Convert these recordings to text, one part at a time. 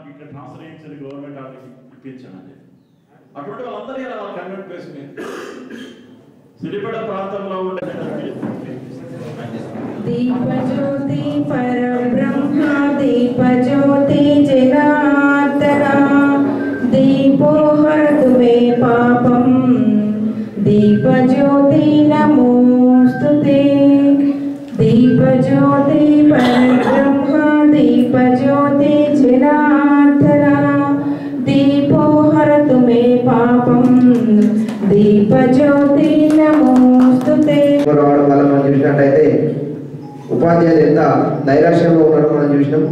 నాకు ఇక్కడ ట్రాన్స్ఫర్ చేయించండి గవర్నమెంట్ ఆఫీస్ ఇప్పించాను అని చెప్పి అటువంటి వాళ్ళందరినీ అలా కన్వర్ట్ చేసుకుని సిరిపేట ప్రాంతంలో ఉండే దీపజ్యోతి పరబ్రహ్మ దీపజ్యోతి జనార్దన దీపో హరతు మే పాపం దీపజ్యోతి నమోస్తుతే దీపజ్యోతి పరబ్రహ్మ దీపజ్యోతి జనార్దన దీపో హరతు మే పాపం దీపజ్యోతి నమోస్తుతే రావడం వల్ల మనం చూసినట్టయితే ఉపాధ్యాయులు ఎంత నైరాశ్యంలో ఉన్నారో మనం చూసినాం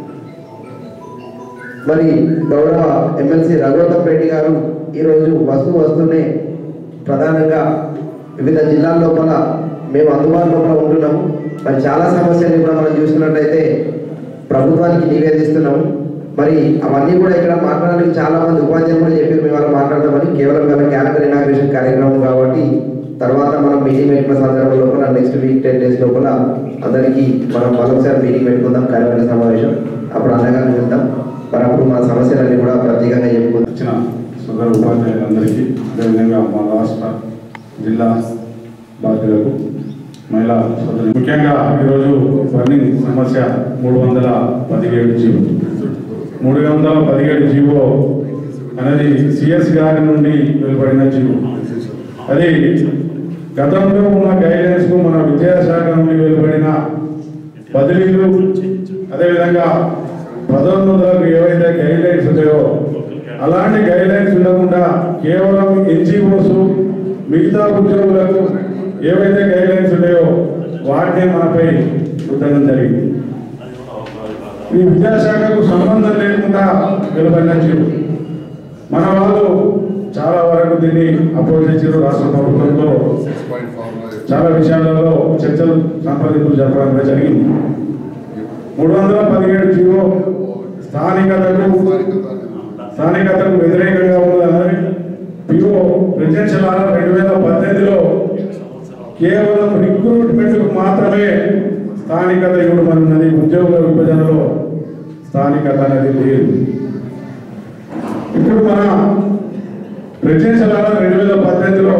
మరి గౌరవ ఎమ్మెల్సీ రఘువతం రెడ్డి గారు ఈరోజు వస్తూ వస్తూనే ప్రధానంగా వివిధ జిల్లాల లోపల మేము అందుబాటు లోపల ఉంటున్నాము మరి చాలా సమస్యలు కూడా మనం చూసుకున్నట్టయితే ప్రభుత్వానికి నివేదిస్తున్నాము మరి అవన్నీ కూడా ఇక్కడ మాట్లాడడానికి చాలా మంది ఉపాధ్యాయులు కూడా చెప్పారు మేము వాళ్ళు మాట్లాడదామని కేవలం గల క్యాలెండర్ ఇనాగ్రేషన్ కార్యక్రమం కాబట్టి తర్వాత మనం మీటింగ్ పెట్టుకున్న సందర్భం లోపల నెక్స్ట్ వీక్ టెన్ డేస్ లోపల అందరికీ మనం మరొకసారి మీటింగ్ పెట్టుకుందాం కార్యవర్గ సమావేశం అప్పుడు అన్నగారిని వెళ్దాం మరి అప్పుడు మన సమస్యలన్నీ కూడా ప్రత్యేకంగా చెప్పుకుందాం వచ్చిన సోదర ఉపాధ్యాయులందరికీ అదేవిధంగా మా రాష్ట్ర జిల్లా బాధ్యులకు మహిళా సోదరు ముఖ్యంగా ఈరోజు బర్నింగ్ సమస్య మూడు వందల పదిహేడు జీవో మూడు వందల పదిహేడు జీవో అనేది సిఎస్ గారి నుండి వెలువడిన జీవో అది గతంలో ఉన్న గైడెన్స్ కు మన విద్యాశాఖ నుండి వెలువడిన బదిలీలు అదేవిధంగా పదోన్నతులకు ఏవైతే గైడ్ లైన్స్ ఉంటాయో అలాంటి గైడ్ లైన్స్ ఉండకుండా కేవలం ఎన్జిఓస్ మిగతా ఉద్యోగులకు ఏవైతే గైడ్ లైన్స్ ఉన్నాయో వాటిని మనపై రుద్దడం జరిగింది ఈ విద్యాశాఖకు సంబంధం లేకుండా వెలువడిన జీవో మన వాళ్ళు చాలా వరకు దీన్ని అపోజ్ చేసారు రాష్ట్ర ప్రభుత్వంతో చాలా విషయాలలో చర్చలు సంప్రదింపులు జరపడం కూడా జరిగింది మూడు వందల పదిహేడు జీవో స్థానికతకు స్థానికతకు వ్యతిరేకంగా ఉన్నదని పిఓ ప్రెసిడెన్షియల్ ఆర్డర్ రెండు వేల పద్దెనిమిదిలో కేవలం రిక్రూట్మెంట్కు మాత్రమే స్థానికత ఇవ్వడమన్నది ఉద్యోగుల విభజనలో స్థానికత అనేది లేదు ఇప్పుడు మన ప్రెసిడెన్షియల్ ఆర్డర్ రెండు వేల పద్దెనిమిదిలో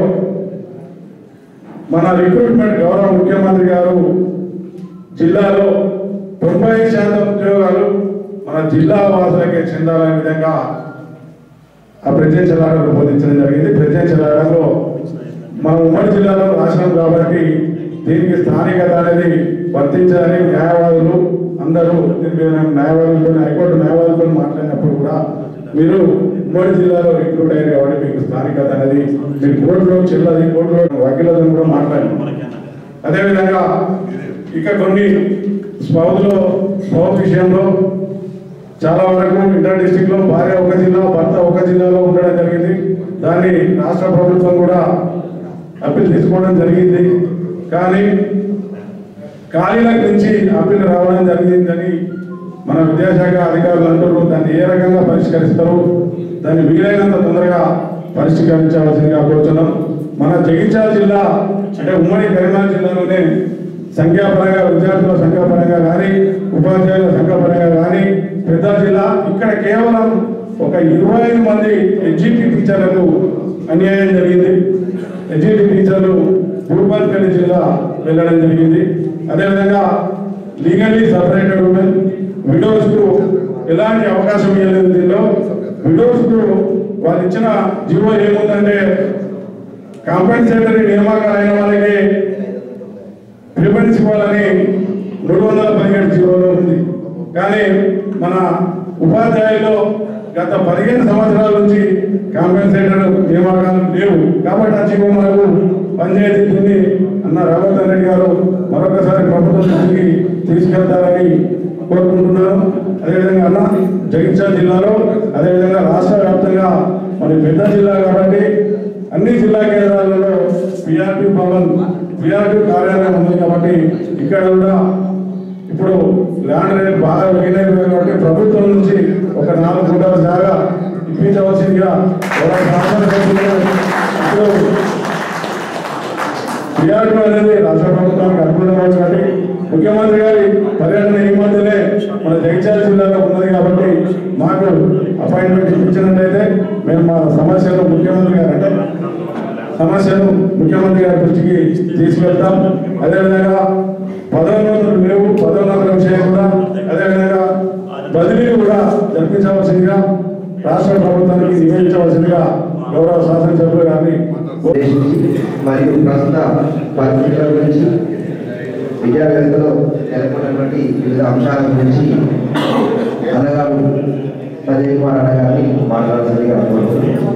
మన రిక్రూట్మెంట్ గౌరవ ముఖ్యమంత్రి గారు జిల్లాలో తొంభై శాతం ఉద్యోగాలు మన జిల్లా వాసులకే చెందాలనే విధంగా ఆ ప్రెసిడెన్షియల్ ఆర్డర్ రూపొందించడం జరిగింది ప్రెసిడెన్షియల్ ఆర్డర్లో మన ఉమ్మడి జిల్లాలో రాష్ట్రం కాబట్టి దీనికి స్థానికత అనేది వర్తించాలని న్యాయవాదులు అందరూ దీని మీద న్యాయవాదులతో హైకోర్టు న్యాయవాదులతో మాట్లాడినప్పుడు కూడా మీరు ఉమ్మడి జిల్లాలో రిక్రూట్ అయ్యారు కాబట్టి మీకు స్థానికత అనేది మీరు కోర్టులో చెల్లది కోర్టులో వకీలతో కూడా మాట్లాడారు అదేవిధంగా ఇక కొన్ని స్పౌజ్లో స్పౌజ్ విషయంలో చాలా వరకు ఇంటర్ డిస్టిక్ లో భార్య ఒక జిల్లా భర్త ఒక జిల్లాలో ఉండడం జరిగింది దాన్ని రాష్ట్ర ప్రభుత్వం కూడా అప్పీల్ తీసుకోవడం జరిగింది కానీ ఖాళీలకు నుంచి అప్పీల్ రావడం జరిగిందని మన విద్యాశాఖ అధికారులు అంటున్నారు దాన్ని ఏ రకంగా పరిష్కరిస్తారు దాన్ని వీలైనంత తొందరగా పరిష్కరించవలసిందిగా కోరుతున్నాం మన జగిత్యాల జిల్లా అంటే ఉమ్మడి కరీంనగర్ జిల్లాలోనే సంఖ్యాపరంగా విద్యార్థుల సంఖ్యాపరంగా కానీ ఉపాధ్యాయుల సంఖ్యాపరంగా కానీ పెద్ద జిల్లా ఇక్కడ కేవలం ఒక ఇరవై ఐదు మంది ఎడ్జిటి టీచర్లకు అన్యాయం జరిగింది ఎడ్జిటి టీచర్లు భూపాల్పల్లి జిల్లా వెళ్ళడం జరిగింది అదేవిధంగా లీగల్లీ సపరేటెడ్ ఉమెన్ విడోస్ కు ఎలాంటి అవకాశం ఇవ్వలేదు దీనిలో విడోస్ కు వాళ్ళు ఇచ్చిన జీవో ఏముందంటే కాంపెన్సేటరీ నియామకాలు అయిన వాళ్ళకి ప్రిఫరెన్స్ ఇవ్వాలని మూడు వందల పదిహేడు జీవోలో ఉంది కానీ మన ఉపాధ్యాయులు గత పదిహేను సంవత్సరాల నుంచి కాంపెన్సేటర్ నియామకాలు లేవు కాబట్టి ఆ జీవో మనకు పనిచేస్తుంది అన్న రాఘవన్ రెడ్డి గారు మరొకసారి ప్రభుత్వం దృష్టికి తీసుకెళ్తారని కోరుకుంటున్నాను అదేవిధంగా అన్న జగిత్యాల జిల్లాలో అదేవిధంగా రాష్ట్ర వ్యాప్తంగా మరి పెద్ద జిల్లా కాబట్టి అన్ని జిల్లా కేంద్రాలలో పిఆర్టీ భవన్ పిఆర్టీ కార్యాలయం ఉంది కాబట్టి ఇక్కడ కూడా ఇప్పుడు ల్యాండ్ రేట్ బాగా పెరిగినాయి కాబట్టి ప్రభుత్వం నుంచి ఒక నాలుగు గుంటల జాగా ఇప్పించవలసిందిగా ఒక శాసన సభ్యులు ఇప్పుడు పిఆర్టీ అనేది రాష్ట్ర ప్రభుత్వానికి అనుకూలమైన కాబట్టి ముఖ్యమంత్రి గారి పర్యటన ఈ మధ్యనే మన జగిత్యాల జిల్లాలో ఉన్నది కాబట్టి మాకు అపాయింట్మెంట్ ఇచ్చినట్లయితే మేము మా సమస్యలు ముఖ్యమంత్రి గారు అంటే సమస్యను ముఖ్యమంత్రి గారి దృష్టికి తీసుకెళ్తాం అదేవిధంగా పదోన్నతులు లేవు పదోన్నతుల విషయం కూడా అదేవిధంగా బదిలీలు కూడా జరిపించవలసిందిగా రాష్ట్ర ప్రభుత్వానికి నివేదించవలసిందిగా గౌరవ శాసనసభ్యులు గారిని ఉద్దేశించి మరియు ప్రస్తుత పరిస్థితుల గురించి విద్యా వ్యవస్థలో నెలకొన్నటువంటి వివిధ అంశాల గురించి అన్నగారు సంజయ్ కుమార్ అన్న గారిని మాట్లాడాల్సిందిగా కోరుతున్నాను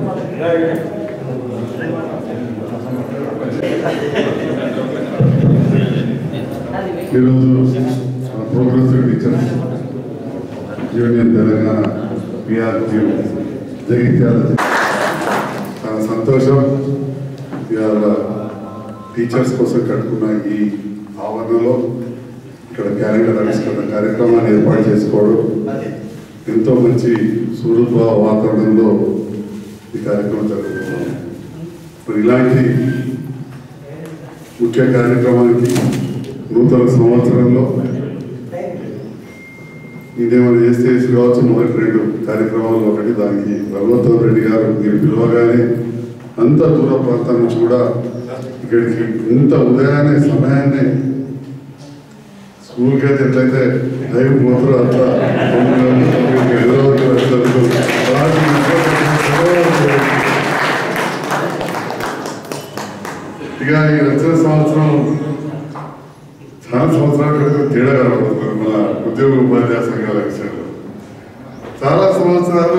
ఈరోజు progressive teachers union Telangana PRT Jagtial చాలా సంతోషం ఇవాళ టీచర్స్ కోసం కట్టుకున్న ఈ ఆవరణలో ఇక్కడ క్యాలెండర్ ఆవిష్కరణ కార్యక్రమాన్ని ఏర్పాటు చేసుకోవడం ఎంతో మంచి సూర్యభావ వాతావరణంలో ఈ కార్యక్రమం జరుగుతున్నాం మరి ఇలాంటి ముఖ్య కార్యక్రమానికి నూతన సంవత్సరంలో ఇదేమైనా చేస్తే చేసి కావచ్చు మొదటి రెండు కార్యక్రమాలు ఒకటి దానికి రఘువత్వం రెడ్డి గారు మీరు పిలవగానే అంత దూర ప్రాంతం నుంచి కూడా ఇక్కడికి ఇంత ఉదయాన్నే సమయాన్నే స్కూల్కి అయితే ఎట్లయితే టైం పోతారో అంత హైదరాబాద్కి వెళ్తారు ఇక ఈ వచ్చిన సంవత్సరం చాలా సంవత్సరాల క్రితం తేడా కనబడుతుంది మన ఉద్యోగ ఉపాధ్యాయ సంఘాల విషయంలో చాలా సంవత్సరాలు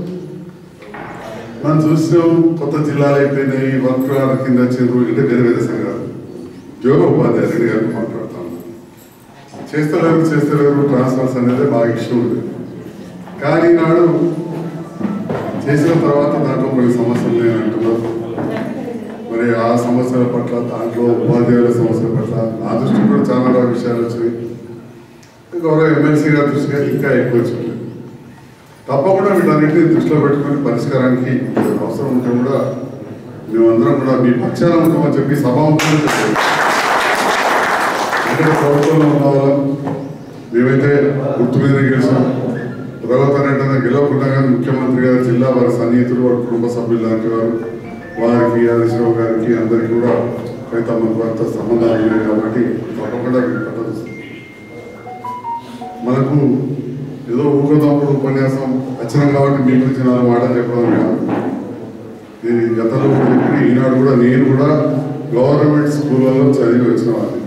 మనం చూసినాం కొత్త జిల్లాలు అయిపోయినాయి వర్క్ కింద వచ్చారు అంటే వేరే వేరే సంఘాలు ఉద్యోగ ఉపాధ్యాయ రెడ్డి గారిని మాట్లాడుతాం చేస్తలేరు చేస్తలేరు ట్రాన్స్ఫర్స్ అనేది బాగా ఇష్యూ ఉంది కానీ నాడు చేసిన తర్వాత దాంట్లో కొన్ని సమస్యలు నేను అంటున్నారు మరి ఆ సమస్యల పట్ల దాంట్లో ఉపాధ్యాయుల సమస్యల పట్ల నా దృష్టికి కూడా చాలా రకాల విషయాలు వచ్చినాయి గౌరవ ఎమ్మెల్సీ గారి దృష్టిగా ఇంకా ఎక్కువ వచ్చింది తప్పకుండా వీటన్నింటినీ దృష్టిలో పెట్టుకొని పరిష్కారానికి అవసరం ఉంటే కూడా మేమందరం కూడా మీ పక్షాన ఉంటామని చెప్పి సభాముఖంగా చెప్పారు ఇక్కడ ప్రభుత్వంలో ఉన్న వాళ్ళం మేమైతే గుర్తు మీద గెలిచాం తర్వాత ఏంటంటే గెలవకుండా కానీ ముఖ్యమంత్రి గారు జిల్లా వారి సన్నిహితులు వారి కుటుంబ సభ్యులు లాంటి వారు వారికి హరీశ్రావు గారికి అందరికీ కూడా తమ వారితో సంబంధాలు ఉన్నాయి కాబట్టి తప్పకుండా మీకు పట్టదు మనకు ఏదో ఊకదమ్ముడు ఉపన్యాసం వచ్చిన కాబట్టి మీ గురించి నాలుగు మాటలు చెప్పడం కాదు నేను గతంలో కూడా చెప్పి ఈనాడు కూడా నేను కూడా గవర్నమెంట్ స్కూళ్ళలో చదివి వచ్చిన వాడిని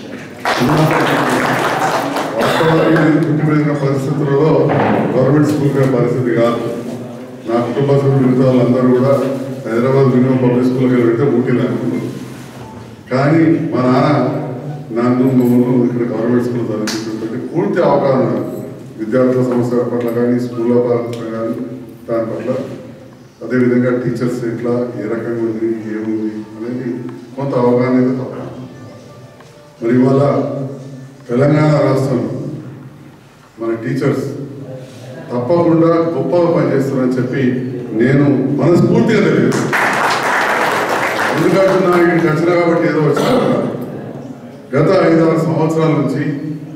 వాస్తవానికి నేను పుట్టి పెరిగిన పరిస్థితులలో గవర్నమెంట్ స్కూల్ పోయే పరిస్థితి కాదు నా కుటుంబ సభ్యులు మిగతా వాళ్ళందరూ కూడా హైదరాబాద్ మినిమం పబ్లిక్ స్కూల్కి వెళ్తే ఊటీలు అనుకున్నారు కానీ మా నాన్న నన్ను మమ్మల్ని ఇక్కడ గవర్నమెంట్ స్కూల్ చదివించినటువంటి పూర్తి అవగాహన ఉంది. విద్యార్థుల సమస్యల పట్ల కానీ స్కూల్లో పట్ల కానీ దాని పట్ల అదేవిధంగా టీచర్స్ ఎట్లా ఏ రకంగా ఉంది ఏముంది అనేది కొంత అవగాహన అయితే తప్ప మరి ఇవాళ తెలంగాణ రాష్ట్రంలో మన టీచర్స్ తప్పకుండా గొప్పగా పనిచేస్తున్నారని చెప్పి నేను మనస్ఫూర్తిగా తెలియదు ఎందుకంటే నా ఇక్కడికి వచ్చిన కాబట్టి ఏదో వచ్చిన గత ఐదారు సంవత్సరాల నుంచి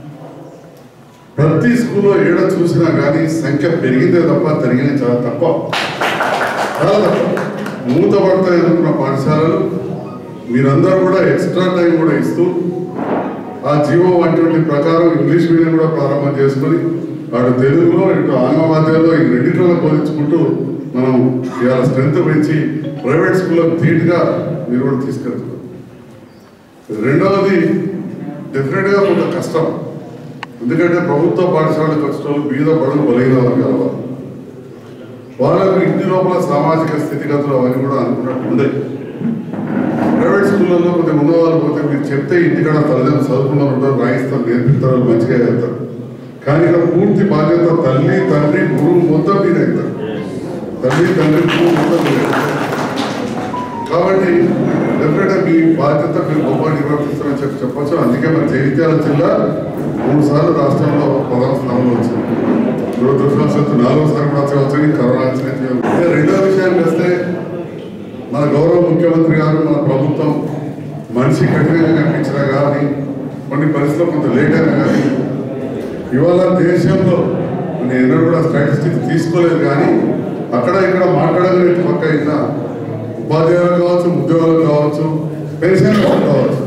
ప్రతి స్కూల్లో ఏడ చూసినా కానీ సంఖ్య పెరిగిందే తప్ప తరిగిన చాలా తక్కువ చాలా తక్కువ మూతపడతా ఎదుర్కొన్న పాఠశాలలు మీరందరూ కూడా ఎక్స్ట్రా టైం కూడా ఇస్తూ ఆ జీవో వన్ ట్వంటీ ప్రకారం ఇంగ్లీష్ మీడియం కూడా ప్రారంభం చేసుకొని అటు తెలుగులో ఇటు ఆంగ్ల మాధ్యమంలో ఈ రెండింటిలో బోధించుకుంటూ మనం ఇవాళ స్ట్రెంత్ పెంచి ప్రైవేట్ స్కూల్లో ధీటుగా మీరు కూడా తీసుకెళ్తున్నారు రెండవది డెఫినెట్గా కొంత కష్టం ఎందుకంటే ప్రభుత్వ పాఠశాలకు వచ్చిన వాళ్ళు బీద బడుగు బలైన వర్గాల వాళ్ళు వాళ్ళకు ఇంటి లోపల సామాజిక స్థితిగతులు అవన్నీ కూడా అనుకున్నట్టు ఉండే ప్రైవేట్ స్కూళ్ళల్లో కొద్దిగా ఉన్నవాళ్ళు పోతే మీరు చెప్తే ఇంటికాడ తల్లిదండ్రులు చదువుకున్నారు ఉంటారు రాయిస్తారు నేర్పిస్తారు వాళ్ళు మంచిగా వెళ్తారు కానీ ఇక్కడ పూర్తి బాధ్యత తల్లి తండ్రి గురువు మొత్తం మీద అవుతారు తల్లి తండ్రి గురువు మొత్తం మీద కాబట్టి డెఫినెట్గా మీ బాధ్యత మీరు గొప్ప నిర్వర్తిస్తారని చెప్పి చెప్పొచ్చు అందుకే మన జగిత్యాల జిల్లా మూడు సార్లు రాష్ట్రంలో ప్రధాన స్థానంలో వచ్చింది దురదృష్టవశాత్తు నాలుగోసారి కూడా వచ్చి కరోనా వచ్చినట్టు ఇక రెండో విషయానికి వస్తే మన గౌరవ ముఖ్యమంత్రి గారు మన ప్రభుత్వం మనిషి కఠినంగా కనిపించినా కానీ కొన్ని పరిస్థితుల్లో కొంత లేట్ అయినా కానీ ఇవాళ దేశంలో నేను ఎన్నడూ కూడా స్టాటిస్టిక్స్ పరిస్థితి తీసుకోలేదు కానీ అక్కడ ఇక్కడ మాట్లాడగలిగే పక్క అయినా ఉపాధ్యాయులు కావచ్చు ఉద్యోగాలు కావచ్చు పెన్షన్ కావచ్చు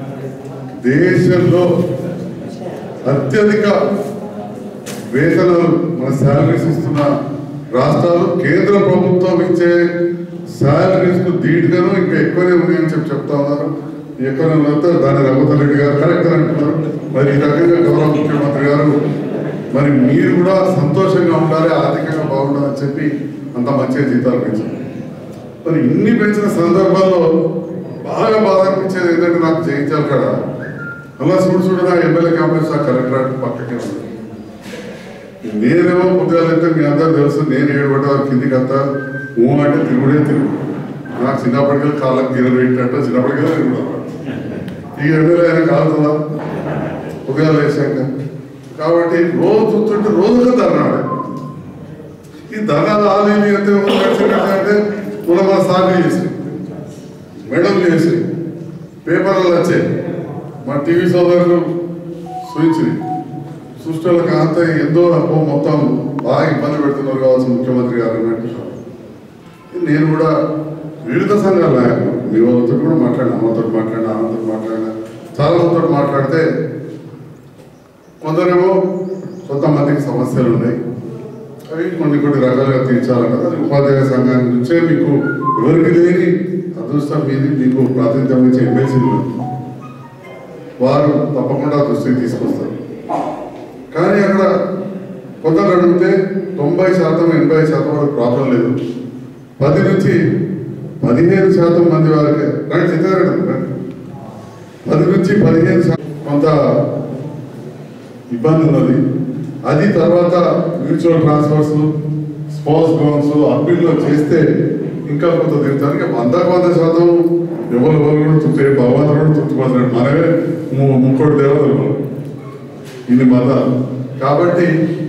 దేశంలో అత్యధిక వేతనాలు మన శాలరీస్ ఇస్తున్న రాష్ట్రాలు కేంద్ర ప్రభుత్వం ఇచ్చే శాలరీస్ కు ధీటుగాను ఇంకా ఎక్కువనే ఉన్నాయని చెప్పి చెప్తా ఉన్నారు ఎక్కువ దాని రఘువర్ రెడ్డి గారు కరెక్ట్ అంటున్నారు మరి ఈ రకంగా గౌరవ ముఖ్యమంత్రి గారు మరి మీరు కూడా సంతోషంగా ఉండాలి ఆర్థికంగా బాగుండాలని చెప్పి అంత మంచిగా జీతాలు పెంచారు మరి ఇన్ని పెంచిన సందర్భాల్లో బాగా బాధ అనిపించేది ఏంటంటే నాకు జయించాలి కదా అలా చూడు చూడు నా ఎమ్మెల్యే కాంప్లెక్స్ ఆ కలెక్టరేట్ పక్కకే ఉంది నేనేమో పొద్దుగాలంటే మీ అందరూ తెలుసు నేను ఏడుపడ్డ కిందికి అంతా ఊ అంటే తిరుగుడే తిరుగు నాకు చిన్నప్పటికెళ్ళి కాళ్ళకి గిరలు పెట్టినట్టు చిన్నప్పటికెళ్ళి తిరుగుడు ఈ ఎమ్మెల్యే అయినా కాలుతుందా పొద్దుగాలు వేసాక కాబట్టి రోజు చూస్తుంటే రోజుగా ధర్నాడు ఈ ధర్నాలు ఆలీలు ఎంత అంటే మనం మన సాగు చేసి మేడం చేసి పేపర్లు వచ్చాయి మా టీవీ సోదరులు సూచించింది సృష్టిలకు అంత ఎంతో అబ్బో మొత్తం బాగా ఇబ్బంది పెడుతున్నారు కావచ్చు ముఖ్యమంత్రి గారు అన్నట్టు నేను కూడా వివిధ సంఘాల నాయకులు మీ వాళ్ళతో కూడా మాట్లాడినా అమ్మతో మాట్లాడినా ఆనందతో మాట్లాడినా చాలా మందితో మాట్లాడితే కొందరేమో కొంతమందికి సమస్యలు ఉన్నాయి అవి కొన్ని కొన్ని రకాలుగా తీర్చాలంటారు అది ఉపాధ్యాయ సంఘాన్ని నుంచే మీకు ఎవరికి లేని అదృష్టం మీది మీకు ప్రాతినిధ్యం ఇచ్చే ఎమ్మెల్సీలు వారు తప్పకుండా దృష్టికి తీసుకొస్తారు కానీ అక్కడ కొందరు అడిగితే తొంభై శాతం ఎనభై శాతం వరకు ప్రాబ్లం లేదు పది నుంచి పదిహేను శాతం మంది వారికి రండి చిత్తారెడ్డి రండి. పది నుంచి పదిహేను శాతం కొంత ఇబ్బంది ఉన్నది అది తర్వాత మ్యూచువల్ ట్రాన్స్ఫర్స్ స్పౌస్ లోన్స్ అప్పీల్లో చేస్తే ఇంకా కొంత తిరుగుతారు ఇక వందకు వంద శాతం ఎవరు ఎవరు కూడా తృప్తి భగవంతుడు కూడా తృప్తిపోతున్నాడు మనమే ము- ముక్కోటి దేవతలు మనం ఇన్ని మతాలు కాబట్టి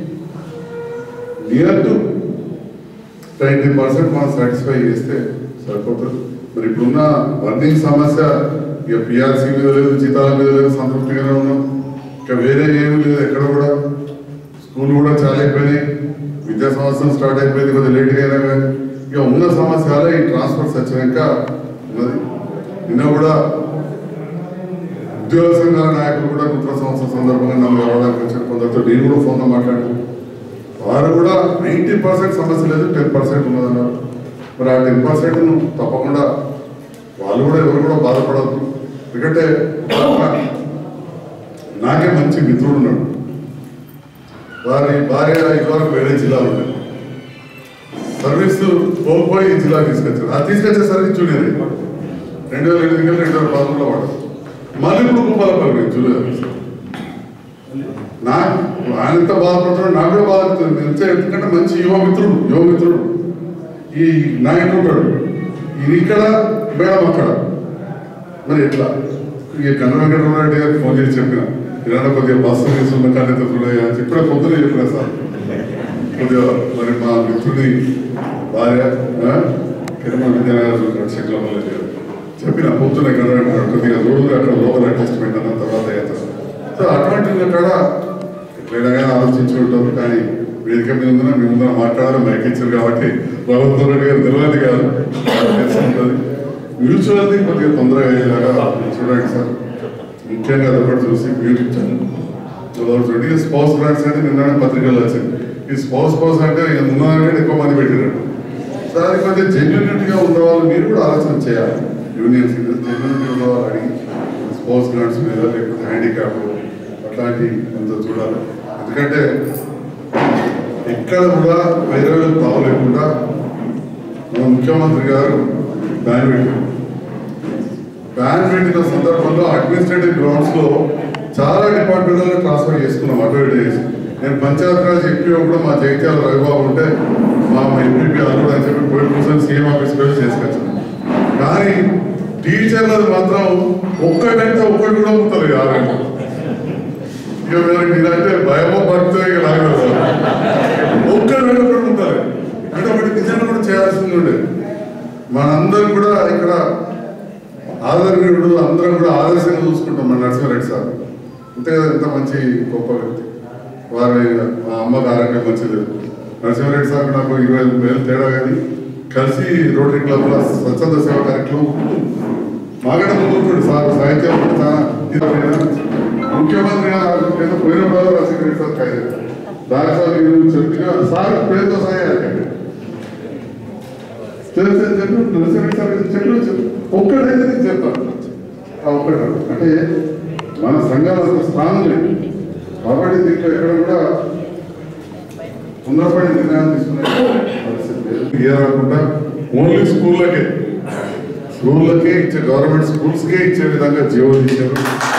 నియర్ టు ట్వంటీ పర్సెంట్ మనం సాటిస్ఫై చేస్తే సరిపోతుంది మరి ఇప్పుడున్న వర్నింగ్ సమస్య ఇక పిఆర్సీ మీద లేదు జీతాల మీద లేదు సంతృప్తిగానే ఉన్నాం ఇంకా వేరే ఏమీ లేదు ఎక్కడ కూడా స్కూల్ కూడా చాలా అయిపోయినాయి విద్యా సంవత్సరం స్టార్ట్ అయిపోయింది కొద్దిగా లేట్గా అయినా కానీ ఇక ఉన్న సమస్యలే ఈ ట్రాన్స్ఫర్స్ వచ్చినాక ఉన్నది నిన్న కూడా ఉద్యోగ సంఘాల నాయకులు కూడా నూతన సంవత్సరం సందర్భంగా నన్ను కలవడానికి వచ్చారు కొందరితో నేను కూడా ఫోన్లో మాట్లాడాను వారు కూడా నైంటీ పర్సెంట్ సమస్య లేదు టెన్ పర్సెంట్ ఉన్నదన్నారు మరి ఆ టెన్ పర్సెంట్ తప్పకుండా వాళ్ళు కూడా ఎవరు కూడా బాధపడద్దు ఎందుకంటే నాకే మంచి మిత్రుడు ఉన్నాడు వారి భార్య ఇదివరకు వేరే జిల్లాలో ఉండేది సర్వీస్ కోల్పోయి ఈ జిల్లా తీసుకొచ్చారు అది తీసుకొచ్చేసరికి చూడేది రెండు వేల ఎనిమిది వేల రెండు వేల పదమూడులో వాడు మళ్ళీ ఇప్పుడు కుప్పలపల్లి చూడలేదు నా ఆయన ఎంత బాధపడుతున్నాడు నాకు కూడా బాధపడుతుంది నేను వచ్చే ఎందుకంటే మంచి యువ మిత్రుడు యువ మిత్రుడు ఈ నాయకుడు ఉంటాడు ఇది ఇక్కడ మేడం అక్కడ మరి ఎట్లా ఈ కన్న వెంకటరామరెడ్డి గారికి ఫోన్ చేసి చెప్పిన ఇలా కొద్దిగా బస్సు తీసుకున్న కన్నెత్త అని ఇప్పుడే పొద్దున చెప్పిన సార్ కొద్దిగా మరి మా మిత్రుడి భార్య ఆ, కిరణ్ విద్యానగర్ శంకరమల్లి గారు చెప్పిన పొద్దున కన్న కొద్దిగా రోజులు అక్కడ లోపల అడ్జస్ట్మెంట్ అన్న తర్వాత అవుతుంది సో అటువంటి కాడ ఎట్లయినా ఆలోచించి ఉంటారు కానీ వేదిక మీద ఉందన్న మీ ముందర మాట్లాడాలి మైక్ ఇచ్చారు కాబట్టి భగవంతుడు రెడ్డి గారు తెలియదు కాదు తెలిసి ఉంటుంది మ్యూచువల్ది కొద్దిగా తొందరగా అయ్యేలాగా చూడండి సార్ ముఖ్యంగా అది ఒకటి చూసి మీరు ఇచ్చాను చూడండి స్పౌస్ గ్రాంట్స్ అంటే నిన్న పత్రికలు వచ్చింది ఈ స్పౌస్ స్పౌస్ అంటే ఉన్నదానికంటే ఎక్కువ మంది పెట్టినట్టు దానికి కొంచెం జెన్యునిటీగా ఉన్న వాళ్ళు మీరు కూడా ఆలోచన చేయాలి యూనియన్స్ జెన్యునిటీ ఉన్న వాళ్ళు అడిగి స్పోర్ట్స్ గ్రాంట్స్ మీద లేకపోతే హ్యాండిక్యాప్ అట్లాంటి కొంత చూడాలి ఎందుకంటే ఎక్కడ కూడా వైరల్ తావు లేకుండా మన ముఖ్యమంత్రి గారు బ్యాన్ పెట్టారు బ్యాన్ పెట్టిన సందర్భంలో అడ్మినిస్ట్రేటివ్ గ్రౌండ్స్ లో చాలా డిపార్ట్మెంట్లలో ట్రాన్స్ఫర్ చేసుకున్నాం అటు ఇటు చేసి నేను పంచాయతీరాజ్ ఎంపీ కూడా మా జగిత్యాల రవిబాబు ఉంటే మా ఎంపీపీ అల్లుడు అని చెప్పి పోయి కూర్చొని సీఎం ఆఫీస్ పోయి చేసుకొచ్చాను కానీ టీచర్లది మాత్రం ఒక్కటంటే ఒక్కటి కూడా ఉంటుంది ఆరు గంటలు ఇక వీళ్ళకి మీరంటే భయమో భక్తో ఇక లాగలేదు ఒక్కరు కూడా ఉంటారు అంటే ఒకటి నిజంగా కూడా చేయాల్సింది ఉండే మనందరం కూడా ఇక్కడ ఆదరణీయుడు అందరం కూడా ఆదర్శంగా చూసుకుంటాం మన నరసింహారెడ్డి సార్ అంతే కదా ఎంత మంచి గొప్ప వ్యక్తి వారి మా అమ్మకి ఆరోగ్యం మంచిది నరసింహారెడ్డి సార్ నాకు ఇరవై ఐదు వేలు తేడా కానీ కలిసి రోటరీ క్లబ్లో స్వచ్ఛంద సేవ కార్యక్రమం మాగడ ముందు సార్ సాహిత్యం చాలా ఇది ముఖ్యమంత్రి గారు ఏదో పోయిన బాగా రాజశేఖర సార్ కాయ దాని సార్ మీరు చెప్పిన సార్ పేరుతో సాయం తెలుసు చెప్పు నరసింహ సార్ చెప్పు చెప్పు ఒక్కడైతే నేను చెప్తాను ఆ ఒక్కడు అంటే మన సంఘాలు అసలు స్థానం లేదు కాబట్టి దీంట్లో ఎక్కడ కూడా తొందరపడి నిర్ణయాలు తీసుకునే పరిస్థితి లేదు ఏ రాకుండా ఓన్లీ స్కూళ్ళకే స్కూళ్ళకే ఇచ్చే గవర్నమెంట్ స్కూల్స్కే ఇచ్చే విధంగా జీవో ఇచ్చారు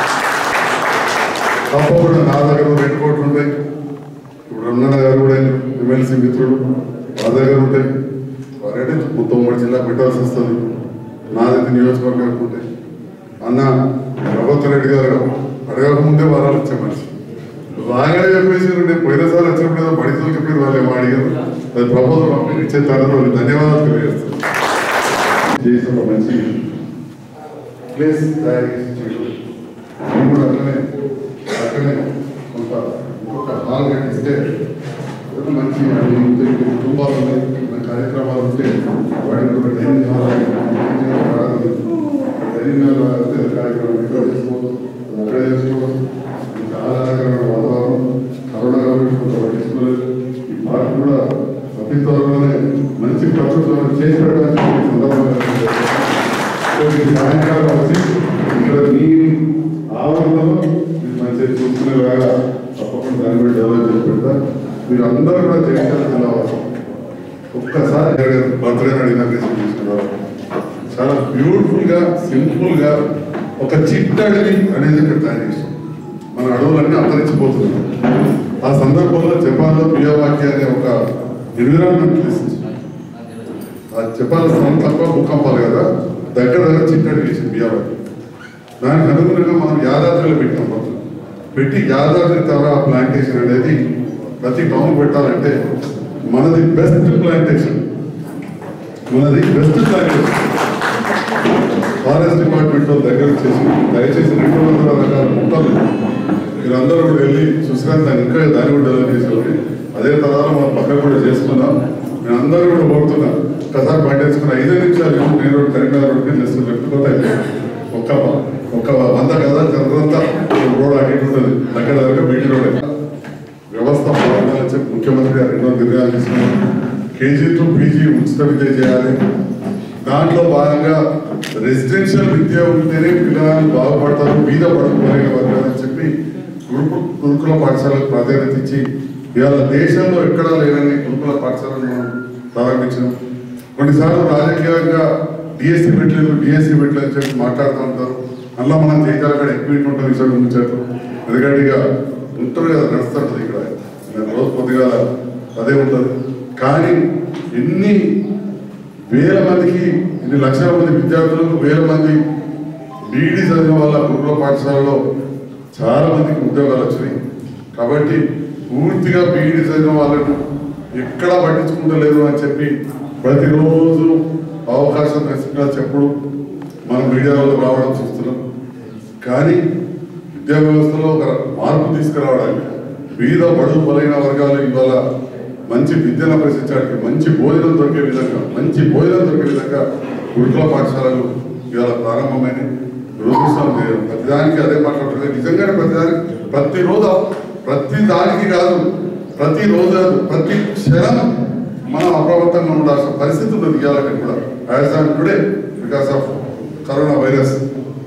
తప్పకుండా నా దగ్గర రెండు కోట్లు ఉంటాయి ఇప్పుడు రమణ గారు కూడా ఎమ్మెల్సీ మిత్రుడు వాళ్ళ దగ్గర ఉంటాయి వారంటే మొత్తం మూడు జిల్లా పెట్టాల్సి వస్తుంది నాదైతే నియోజకవర్గానికి ఉంటాయి అన్న ప్రభుత్వ రెడ్డి గారు అడగక ముందే వరాలు వచ్చే మనిషి రాగానే చెప్పేసి నేను పోయినసారి వచ్చినప్పుడు ఏదో బడితో చెప్పి వాళ్ళు ఏమో అడిగారు అది ప్రభుత్వం పంపిణీ ఇచ్చే తనలో వాళ్ళకి ధన్యవాదాలు తెలియజేస్తాను చేసిన ఒక మంచి ప్లేస్ తయారు చేసి చేయడం. నేను కూడా అట్లనే అట్లనే కొంత ఇంకొక హాల్ కట్టిస్తే ఏదో మంచి అది ఇంత ఇంత కుటుంబాలు ఉన్నాయి మన కార్యక్రమాలు ఉంటే వాటిని ఒక డైనింగ్ హాల్ డైనింగ్ హాల్ అయితే కార్యక్రమం ఇక్కడ చేసుకోవచ్చు అది అక్కడే చేసుకోవచ్చు ఇంకా ఆహ్లాదకరమైన వాతావరణం కరోనా కాబట్టి కొంత పట్టించుకోలేదు ఈ పార్క్ కూడా అతి త్వరలోనే మంచి ప్రకృతిలో చేసి పెట్టడానికి ఈ సందర్భంగా ఈ సాయంకాలం వచ్చి ఇక్కడ మీ ఆవరణలో మీరు మంచిగా చూసుకునేలాగా తప్పకుండా దాన్ని కూడా డెవలప్ చేసి పెడతా మీరు అందరూ కూడా జగిత్యాల జిల్లా వాసులు. ఒక్కసారి బర్త్డే అడిగినప్పుడు తీసుకున్నారు చాలా బ్యూటిఫుల్ గా సింపుల్ గా ఒక చిట్టడివి అనేది ఇక్కడ తయారు చేసాం మన అడవులన్నీ అంతరించిపోతున్నాయి ఆ సందర్భంలో జపాన్లో పియావాక్య అనే ఒక ఎన్విరాన్మెంటలిస్ట్ ఆ జపాన్ స్థలం తక్కువ భూకంపాలు కదా దగ్గర దగ్గర చిట్టడి చేసింది బియ్యాబాకి దానికి అనుగుణంగా మనం యాదాద్రిలో పెట్టాం మొత్తం పెట్టి యాదాద్రి తవర ప్లాంటేషన్ అనేది ప్రతి టౌన్ పెట్టాలంటే మనది బెస్ట్ ప్లాంటేషన్ మనది బెస్ట్ ప్లాంటేషన్ ఫారెస్ట్ డిపార్ట్మెంట్ వాళ్ళ దగ్గర వచ్చేసి దయచేసి రెండు వందల రకాల మొక్కలు మీరందరూ కూడా వెళ్ళి చూసినా దాన్ని ఇంకా దాన్ని కూడా డెవలప్ చేసుకోండి అదే తరాలు మనం పక్కన కూడా చేసుకున్నాం నేను అందరూ కూడా కోరుతున్నా ఒకసారి పండించుకున్న ఐదు నిమిషాలు నేను రోడ్ కరీంనగర్ రోడ్కి చేస్తూ లేకపోతే ఒక్క ఒక్క వంద కదా జనరంతా రోడ్ అటు ఇటు ఉంటుంది దగ్గర దగ్గర బీటీ రోడ్ వ్యవస్థ బాగుండాలని చెప్పి ముఖ్యమంత్రి గారు ఎన్నో నిర్ణయాలు తీసుకున్నారు కేజీ టు పీజీ ఉచిత విద్య చేయాలి దాంట్లో భాగంగా రెసిడెన్షియల్ విద్య ఉంటేనే పిల్లలు బాగుపడతారు మీద పడుకోలేని వర్గాలని చెప్పి గురుకు గురుకుల పాఠశాలకు ప్రాధాన్యత ఇచ్చి ఇవాళ దేశంలో ఎక్కడా లేనని గురుకుల పాఠశాలను మనం ప్రారంభించాం కొన్నిసార్లు రాజకీయంగా డిఎస్సి పెట్టలేదు డిఎస్సి పెట్టలేదు అని చెప్పి మాట్లాడుతూ ఉంటారు అందులో మనం చేయాలి అక్కడ ఎక్కువ ఉంటుంది విషయం ఉంచారు ఎందుకంటే ఇక ఉంటుంది కదా నడుస్తుంటుంది ఇక్కడ నేను రోజు కొద్దిగా అదే ఉంటుంది కానీ ఎన్ని వేల మందికి ఇన్ని లక్షల మంది విద్యార్థులకు వేల మంది బీఈడి చదివిన వాళ్ళ గురుకుల పాఠశాలలో చాలా మందికి ఉద్యోగాలు వచ్చినాయి కాబట్టి పూర్తిగా బీఈడి చదివిన వాళ్ళను ఎక్కడా పట్టించుకుంటలేదు అని చెప్పి ప్రతిరోజు అవకాశం ఖచ్చితంగా చెప్పుడు మనం మీడియాలో రావడం చూస్తున్నాం కానీ విద్యా వ్యవస్థలో ఒక మార్పు తీసుకురావడానికి బీద బడుగు బలైన వర్గాలు ఇవాళ మంచి విద్యను అభ్యసించడానికి మంచి భోజనం దొరికే విధంగా మంచి భోజనం దొరికే విధంగా గురుకుల పాఠశాలలు ఇవాళ ప్రారంభమైన రోజు ప్రతిదానికి అదే మాట్లాడుతుంది నిజంగానే ప్రతిదానికి ప్రతిరోజు ప్రతి దానికి కాదు ప్రతి రోజు కాదు ప్రతి క్షణం మనం అప్రమత్తంగా ఉండాల్సిన పరిస్థితి ఉంది ఇవాళకి కూడా as on today because of coronavirus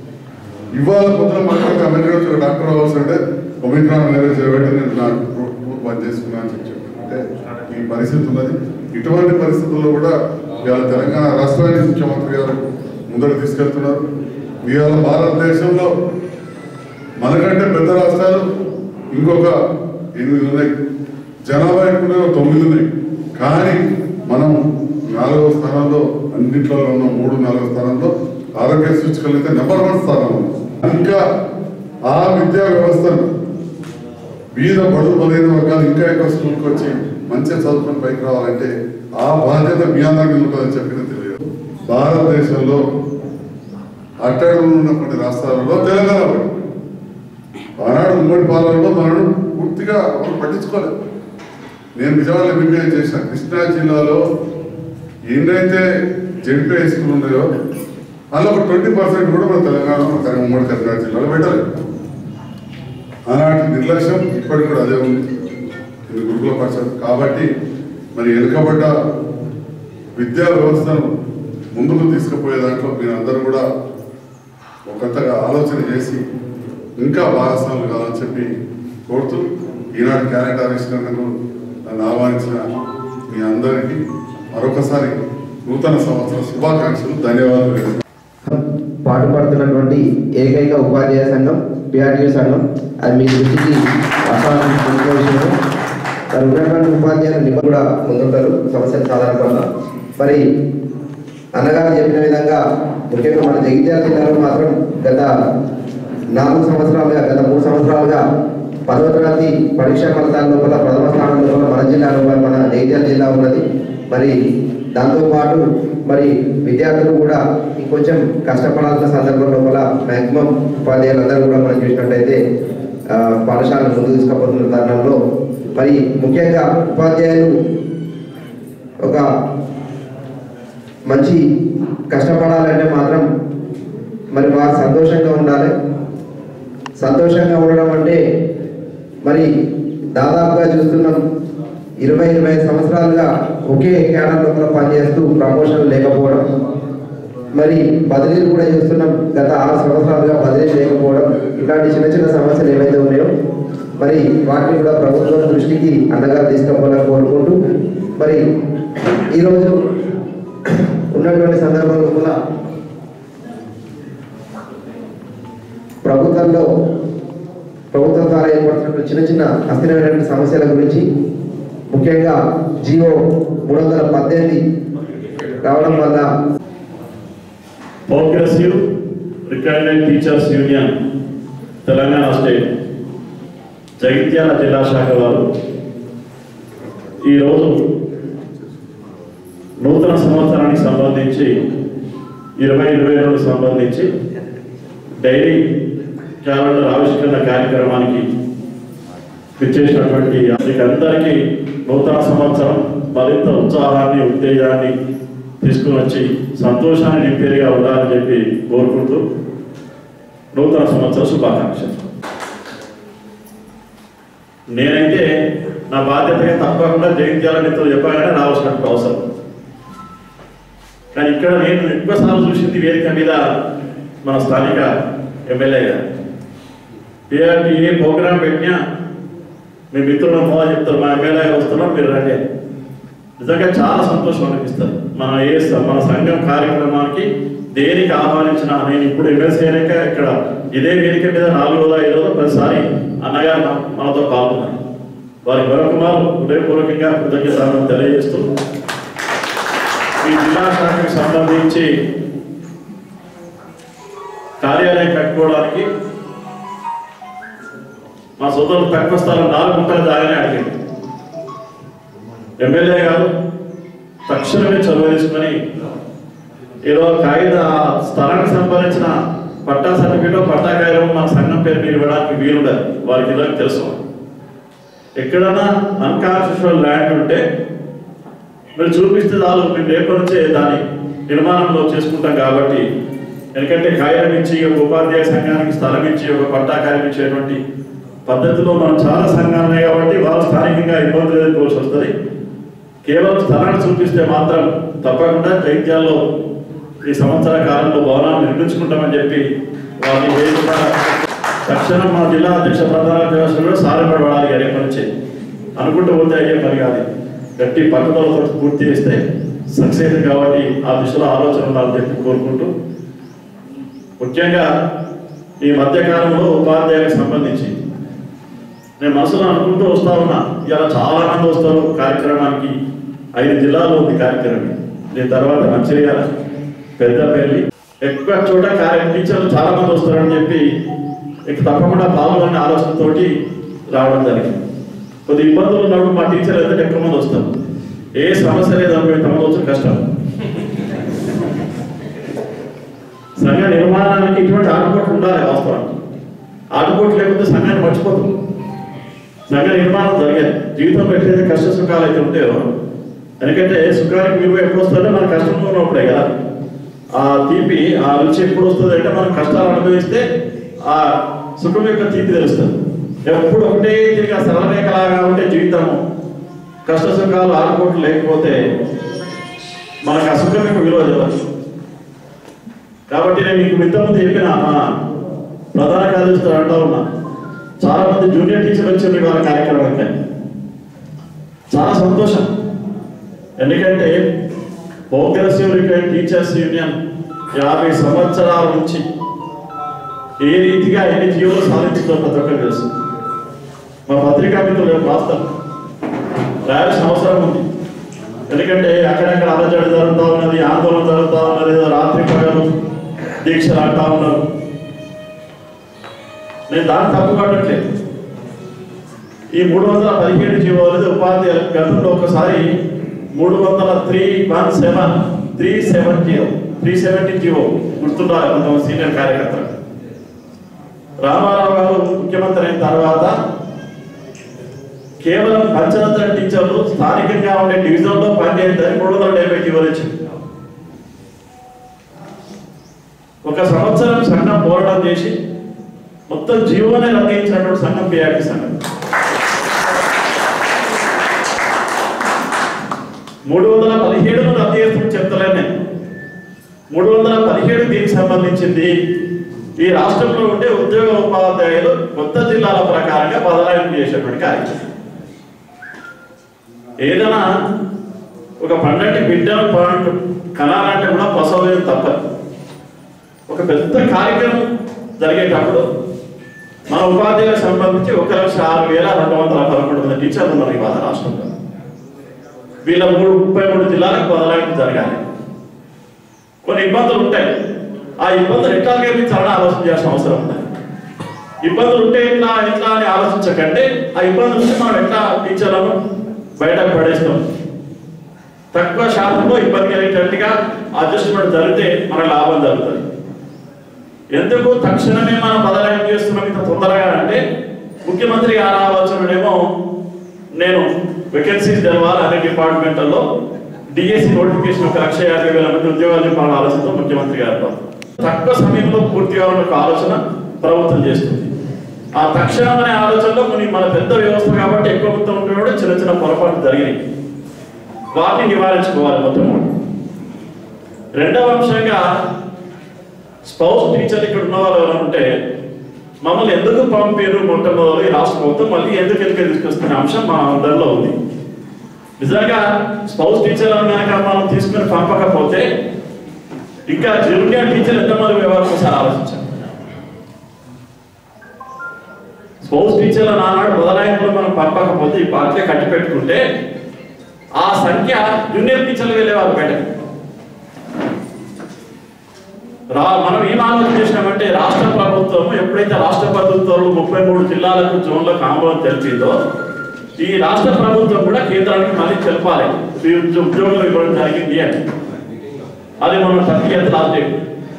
ఇవాళ పొద్దున మాట్లాడితే అమెరికా నుంచి ఒక డాక్టర్ అవ్వాల్సి అంటే ఒమిక్రాన్ వైరస్ చేయబట్టి నేను నా ఊరు బంద్ చేసుకున్నాను అని చెప్పి చెప్పాను. అంటే ఈ పరిస్థితి ఉన్నది ఇటువంటి పరిస్థితుల్లో కూడా ఇవాళ తెలంగాణ రాష్ట్రానికి ముఖ్యమంత్రి గారు ముందరకు తీసుకెళ్తున్నారు ఇవాళ భారతదేశంలో మనకంటే పెద్ద రాష్ట్రాలు ఇంకొక ఎనిమిది ఉన్నాయి జనాభా ఎక్కువ తొమ్మిది ఉన్నాయి కానీ మనం నాలుగవ స్థానంలో అన్నింటిలో ఉన్న మూడు నాలుగో స్థానంలో ఆరోగ్య సూచికలు అయితే నెంబర్ వన్ స్థానం ఉంది. ఇంకా ఆ విద్యా వ్యవస్థను వీధ బడుగు బలైన వర్గాలు ఇంకా ఎక్కువ స్కూల్కి వచ్చి మంచిగా చదువుకొని పైకి రావాలంటే ఆ బాధ్యత మీ అందరి మీద ఉంటుందని చెప్పిన తెలియదు భారతదేశంలో అట్టడుగు ఉన్న కొన్ని రాష్ట్రాలలో తెలంగాణ ఒకటి. ఆనాడు ఉమ్మడి పాలనలో మనం పూర్తిగా ఎవరు పట్టించుకోలేదు నేను విజయవాడలో ఎంబీబీఎస్ చేసిన కృష్ణా జిల్లాలో ఎన్నైతే జెడ్పీ హై స్కూల్ ఉన్నాయో అందులో ఒక ట్వంటీ పర్సెంట్ కూడా మన తెలంగాణ మన కరీ- ఉమ్మడి కరీంనగర్ జిల్లాలో పెట్టాలి ఆనాటి నిర్లక్ష్యం ఇప్పటికి కూడా అదే ఉంది ఇది గురుకుల పరిషత్ కాబట్టి మరి వెనుకబడ్డ విద్యా వ్యవస్థను ముందుకు తీసుకుపోయే దాంట్లో మీరందరూ కూడా ఒక కొత్తగా ఆలోచన చేసి ఇంకా భాగస్వాములు కావాలని చెప్పి కోరుతూ ఈనాడు క్యారెక్టర్ ఆవిష్కరణకు నన్ను ఆహ్వానించిన మీ అందరికీ మరొకసారి నూతన సంవత్సర శుభాకాంక్షలు ధన్యవాదాలు పాటుపడుతున్నటువంటి ఏకైక ఉపాధ్యాయ సంఘం పిఆర్టీయూ సంఘం అది మీ దృష్టికి అసలు విషయం మరి ఉన్నటువంటి ఉపాధ్యాయులు నిపుణులు కూడా ముందుంటారు సమస్యలు సాధారణ పట్ల మరి అన్నగారు చెప్పిన విధంగా ముఖ్యంగా మన జగిత్యాల జిల్లాలో మాత్రం గత నాలుగు సంవత్సరాలుగా గత మూడు సంవత్సరాలుగా పదవ తరగతి పరీక్షా ఫలితాల లోపల ప్రథమ స్థానం లోపల మన జిల్లాలో మన జగిత్యాల జిల్లా ఉన్నది మరి దాంతోపాటు మరి విద్యార్థులు కూడా ఇంకొంచెం కష్టపడాల్సిన సందర్భం లోపల మ్యాక్సిమం ఉపాధ్యాయులందరూ కూడా మనం చూసినట్టయితే ఆ, పాఠశాలను ముందుకు తీసుకుపోతున్న తరుణంలో మరి ముఖ్యంగా ఉపాధ్యాయులు ఒక మంచి కష్టపడాలంటే మాత్రం మరి వారు సంతోషంగా ఉండాలి సంతోషంగా ఉండడం అంటే మరి దాదాపుగా చూస్తున్నాం ఇరవై ఇరవై ఐదు సంవత్సరాలుగా ఒకే క్యాడర్ లోపల పనిచేస్తూ ప్రమోషన్ లేకపోవడం మరి బదిలీలు కూడా చూస్తున్నాం గత ఆరు సంవత్సరాలుగా బదిలీలు లేకపోవడం ఇలాంటి చిన్న చిన్న సమస్యలు ఏవైతే ఉన్నాయో మరి వాటిని కూడా ప్రభుత్వం దృష్టికి అండగా తీసుకోవాలని కోరుకుంటూ మరి ఈరోజు ఉన్నటువంటి సందర్భంలో కూడా ప్రభుత్వంలో ప్రభుత్వం ద్వారా ఏర్పడుతున్నటువంటి చిన్న చిన్న అస్థిరమైనటువంటి సమస్యల గురించి ముఖ్యంగా జియో మూడు వందల పద్దెనిమిది రావడం వల్ల progressive recognise teachers union Telangana state Jagtial జిల్లా శాఖ వారు ఈరోజు నూతన సంవత్సరానికి సంబంధించి ఇరవై ఇరవై రెండు సంబంధించి డైరీ క్యాలెండర్ ఆవిష్కరణ కార్యక్రమానికి ఇచ్చేసినటువంటి మీకు అందరికీ నూతన సంవత్సరం మరింత ఉత్సాహాన్ని ఉత్తేజాన్ని తీసుకుని వచ్చి సంతోషాన్ని నింపేదిగా ఉండాలని చెప్పి కోరుకుంటూ నూతన సంవత్సర శుభాకాంక్షలు నేనైతే నా బాధ్యతగా తప్పకుండా జగిత్యాల మిత్రులు చెప్పగానే రావాల్సినట్టు అవసరం కానీ ఇక్కడ నేను ఎక్కువసార్లు చూసింది వేదిక మీద మన స్థానిక ఎమ్మెల్యే గారు ఏఆర్టీ ఏ ప్రోగ్రాం పెట్టినా మీ మిత్రులు మోదా చెప్తారు మా ఎమ్మెల్యే గారు వస్తున్నారు మీరు రండి నిజంగా చాలా సంతోషం అనిపిస్తుంది మన ఏ స- మన సంఘం కార్యక్రమానికి దేనికి ఆహ్వానించిన నేను ఇప్పుడు ఎమ్మెల్సీ అయినాక ఇక్కడ ఇదే వేదిక మీద నాలుగోదా ఐదోదా ప్రతిసారి అన్నగారు మన- మనతో పాల్గొన్నారు వారి మరొక మారు హృదయపూర్వకంగా కృతజ్ఞతలు తెలియజేస్తూ ఈ జిల్లా శాఖకు సంబంధించి కార్యాలయం కట్టుకోవడానికి మా సోదరులు తక్కువ స్థలం నాలుగు గుంటల జాగానే అడిగింది ఎమ్మెల్యే గారు తక్షణమే చొరవ తీసుకొని ఏదో కాగిత ఆ స్థలానికి సంబంధించిన పట్టా సర్టిఫికేట్ పట్టా కాగితం మన సంఘం పేరు మీద ఇవ్వడానికి వీలుండదు వారికి ఇలా తెలుసు ఎక్కడైనా అన్కాన్స్టిట్యూషనల్ ల్యాండ్ ఉంటే మీరు చూపిస్తే చాలు మేము రేపటి నుంచే దాన్ని నిర్మాణంలో చేసుకుంటాం కాబట్టి ఎందుకంటే కాగితం ఇచ్చి ఒక ఉపాధ్యాయ సంఘానికి స్థలం ఇచ్చి ఒక పట్టా కాగితం ఇచ్చేటువంటి పద్ధతిలో మనం చాలా సంఘాలు ఉన్నాయి కాబట్టి వాళ్ళు స్థానికంగా ఇబ్బందులు ఎదుర్కోవాల్సి వస్తుంది కేవలం స్థలాన్ని చూపిస్తే మాత్రం తప్పకుండా జైత్యాల్లో ఈ సంవత్సర కాలంలో భవనాన్ని నిర్మించుకుంటామని చెప్పి వారిని వేదిక తక్షణం మా జిల్లా అధ్యక్ష ప్రధాన వ్యవస్థ కూడా సారపడవాలి రేపటి నుంచి అనుకుంటూ పోతే అయ్యే పని కాదు గట్టి పట్టుదలతో పూర్తి చేస్తే సక్సెస్ కాబట్టి ఆ దిశలో ఆలోచన ఉండాలని చెప్పి కోరుకుంటూ ముఖ్యంగా ఈ మధ్యకాలంలో ఉపాధ్యాయులకు సంబంధించి నేను మనసులో అనుకుంటూ వస్తా ఉన్నా ఇలా చాలా మంది వస్తారు కార్యక్రమానికి ఐదు జిల్లాల్లో ఉంది కార్యక్రమం దీని తర్వాత మంచిర్యాల పెద్దపల్లి ఎక్కువ చోట కార్య టీచర్లు చాలా మంది వస్తారని చెప్పి ఇక తప్పకుండా పాల్గొనే ఆలోచనతోటి రావడం జరిగింది కొద్ది ఇబ్బందులు ఉన్నప్పుడు మా టీచర్లు ఎంత ఎక్కువ మంది వస్తారు ఏ సమస్య లేదనుకో ఇంతమంది వచ్చి కష్టం సంఘ నిర్మాణానికి ఇటువంటి ఆటుపోట్లు ఉండాలి వాస్తవానికి ఆటుపోట్లు లేకపోతే సంఘాన్ని మర్చిపోతాం సంఘ నిర్మాణం జరిగేది జీవితంలో ఎట్లయితే కష్ట సుఖాలు అయితే ఉంటాయో ఎందుకంటే సుఖానికి విలువ ఎప్పుడు వస్తుందంటే మన కష్టంలో ఉన్నప్పుడే కదా ఆ తీపి ఆ రుచి ఎప్పుడు వస్తుంది అంటే మనం కష్టాలు అనుభవిస్తే ఆ సుఖం యొక్క తీపి తెలుస్తుంది ఎప్పుడు ఒకటే తిరిగి సరళరేఖలాగా ఉంటే జీవితము కష్ట సుఖాలు ఆడుకోవటం లేకపోతే మనకు ఆ సుఖం యొక్క విలువ తెలియదు కాబట్టి నేను మీకు ఇంతకుముందు చెప్పిన మా ప్రధాన కార్యదర్శి అంటా ఉన్నా చాలా మంది జూనియర్ టీచర్లు వచ్చారు ఇవాళ కార్యక్రమానికి చాలా సంతోషం ఎందుకంటే ప్రోగ్రెసివ్ రిటైర్డ్ టీచర్స్ యూనియన్ యాభై సంవత్సరాల నుంచి ఏ రీతిగా ఎన్ని జీవులు సాధించిందో ప్రతి ఒక్కరు తెలుసు మా పత్రికా మిత్రులు రేపు రాస్తారు రాయాల్సిన అవసరం ఉంది ఎందుకంటే అక్కడక్కడ అలజడి జరుగుతూ ఉన్నది ఆందోళన జరుగుతూ ఉన్నది ఏదో రాత్రి పగలు దీక్షలు అంటా ఉన్నారు నేను దాన్ని తప్పు పట్టట్లేదు ఈ మూడు వందల పదిహేడు జీవో అనేది ఉపాధ్యాయుల గతంలో ఒకసారి మూడు వందల three one seven three seven GO three seventy GO గుర్తుండాలి కొంతమంది సీనియర్ కార్యకర్తలు రామారావు గారు ముఖ్యమంత్రి అయిన తర్వాత కేవలం పంచతంత్ర టీచర్లు స్థానికంగా ఉండే డివిజన్లో పనిచేయద్దని మూడు వందల డెబ్బై జీవోలు ఇచ్చింది ఒక సంవత్సరం సంఘం పోరాటం చేసి మొత్తం జీవోనే రద్దించినటువంటి సంఘం పిఆర్టీ సంఘం మూడు వందల పదిహేడును రద్దు చేస్తున్న చెప్తలేను నేను మూడు వందల పదిహేడు దీనికి సంబంధించింది ఈ రాష్ట్రంలో ఉండే ఉద్యోగ ఉపాధ్యాయులు కొత్త జిల్లాల ప్రకారంగా బదలాయింపు చేసేటువంటి కార్యక్రమం ఏదైనా ఒక పండంటి బిడ్డను పాటు కనాలంటే కూడా ప్రసవం తప్పదు ఒక పెద్ద కార్యక్రమం జరిగేటప్పుడు మన ఉపాధ్యాయులకు సంబంధించి ఒక లక్ష ఆరు వేల రెండు వందల పదకొండు మంది టీచర్లు ఉన్నారు ఇవాళ రాష్ట్రంలో వీళ్ళ మూడు ముప్పై మూడు జిల్లాలకు బదలాయింపు జరగాలి కొన్ని ఇబ్బందులు ఉంటాయి ఆ ఇబ్బందులు ఎట్లా గెలిపించాలని ఆలోచన చేయాల్సిన అవసరం ఉంది ఇబ్బందులు ఉంటే ఎట్లా ఎట్లా అని ఆలోచించకంటే ఆ ఇబ్బందులు ఉంటే మనం ఎట్లా టీచర్లను బయటకు పడేస్తాం తక్కువ శాతంలో ఇబ్బంది కలిగేటట్టుగా అడ్జస్ట్మెంట్ జరిగితే మన లాభం జరుగుతుంది ఎందుకు తక్షణమే మనం బదలాయింపు చేస్తున్నాం ఇంత తొందరగా అంటే ముఖ్యమంత్రి గారు ఆలోచననేమో నేను వేకెన్సీస్ తెలవాలి అన్ని డిపార్ట్మెంట్లలో డిఎస్సి నోటిఫికేషన్ ఒక లక్ష యాభై వేల మంది ఉద్యోగాలు చెప్పాలని ఆలోచనతో ముఖ్యమంత్రి గారు తక్కువ సమయంలో పూర్తిగా ఉన్న ఒక ఆలోచన ప్రభుత్వం చేస్తుంది ఆ తక్షణం అనే ఆలోచనలో కొన్ని మన పెద్ద వ్యవస్థ కాబట్టి ఎక్కువ మొత్తం ఉంటే కూడా చిన్న చిన్న పొరపాట్లు జరిగినాయి వాటిని నివారించుకోవాలి మొత్తం రెండవ అంశంగా స్పౌస్ టీచర్ ఇక్కడ ఉన్న వాళ్ళు ఎవరైనా ఉంటే మమ్మల్ని ఎందుకు పంపారు మొట్టమొదటి ఈ రాష్ట్ర ప్రభుత్వం మళ్ళీ ఎందుకు ఎందుకు తీసుకొస్తున్న అంశం మా అందరిలో ఉంది నిజంగా స్పౌస్ టీచర్ కనుక మనం తీసుకుని పంపకపోతే ఇంకా జూనియర్ టీచర్ ఎంతమంది వ్యవహారం ఒకసారి ఆలోచించాం స్పౌస్ టీచర్ల నానాడు బదలాయింపులో మనం పంపకపోతే ఈ పార్టీ కట్టి పెట్టుకుంటే ఆ సంఖ్య జూనియర్ టీచర్లు వెళ్ళేవారు బయటకు రా మనం ఏం ఆలోచన చేసినామంటే రాష్ట్ర ప్రభుత్వం ఎప్పుడైతే రాష్ట్ర ప్రభుత్వాలు ముప్పై మూడు జిల్లాలకు జోన్లకు ఆందోళన తెలిపిందో ఈ రాష్ట్ర ప్రభుత్వం కూడా కేంద్రానికి మళ్ళీ తెలపాలి ఈ ఉద్యో- ఉద్యోగులు ఇవ్వడం జరిగింది అని అది మనం థర్టీ ఎయిత్ లాస్ట్ డేట్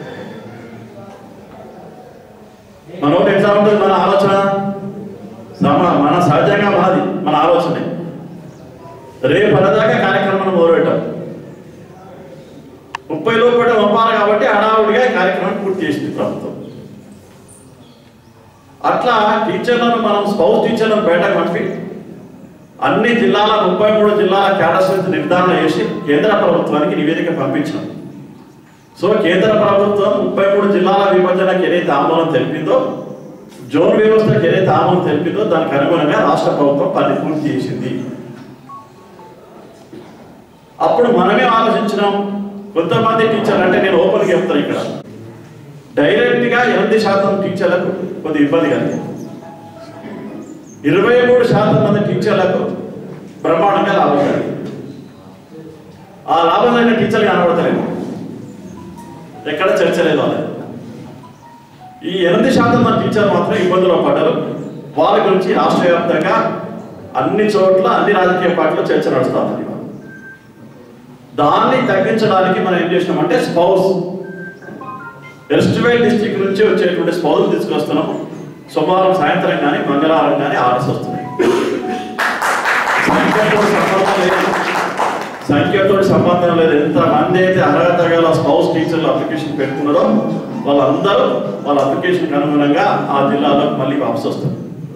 మనోటి ఎట్లా ఉంటుంది మన ఆలోచన సమ- మన సహజంగా మనది మన ఆలోచనే రేపు అనదాకా కార్యక్రమం మొదలుపెట్టాం ముప్పై లోపల పంపాలి కాబట్టి హడావుడిగా ఈ కార్యక్రమం పూర్తి చేసింది ప్రభుత్వం అట్లా టీచర్లను మనం స్పౌస్ టీచర్లను బయటకు పంపి అన్ని జిల్లాల ముప్పై మూడు జిల్లాల క్యాడర్స్ నిర్ధారణ చేసి కేంద్ర ప్రభుత్వానికి నివేదిక పంపించాం సో కేంద్ర ప్రభుత్వం ముప్పై మూడు జిల్లాల విభజనకు ఏదైతే ఆమోదం తెలిపిందో జోన్ వ్యవస్థకు ఏదైతే ఆమోదం తెలిపిందో దానికి అనుగుణంగా రాష్ట్ర ప్రభుత్వం పని పూర్తి చేసింది అప్పుడు మనమే ఆలోచించినాం కొంతమంది టీచర్లు అంటే నేను ఓపెన్గా చెప్తాను ఇక్కడ డైరెక్ట్గా ఎనిమిది శాతం టీచర్లకు కొద్ది ఇబ్బంది కలిగింది ఇరవై మూడు శాతం మంది టీచర్లకు బ్రహ్మాండంగా లాభం కలిగింది ఆ లాభం కలిగిన టీచర్లు కనబడతలేదు ఎక్కడ చర్చ లేదు వాళ్ళకి ఈ ఎనిమిది శాతం మంది టీచర్లు మాత్రం ఇబ్బందులు పడ్డారు వాళ్ళ గురించి రాష్ట్ర వ్యాప్తంగా అన్ని చోట్ల అన్ని రాజకీయ పార్టీలు చర్చ నడుస్తూ ఉంది ఇవాళ. దాన్ని తగ్గించడానికి మనం ఏం చేసినామంటే స్పౌస్ ఎస్టివేట్ డిస్ట్రిక్ట్ నుంచి వచ్చేటువంటి స్పౌస్ తీసుకొస్తున్నాము సోమవారం సాయంత్రం కానీ మంగళవారం కానీ ఆర్డర్స్ వస్తున్నాయి సంఖ్యతో సంబంధం లేదు ఎంత మంది అయితే అర్హత గల స్పౌస్ టీచర్లు అప్లికేషన్ పెట్టుకున్నారో వాళ్ళందరూ వాళ్ళ అప్లికేషన్కి అనుగుణంగా ఆ జిల్లాలోకి మళ్ళీ వాపసు వస్తారు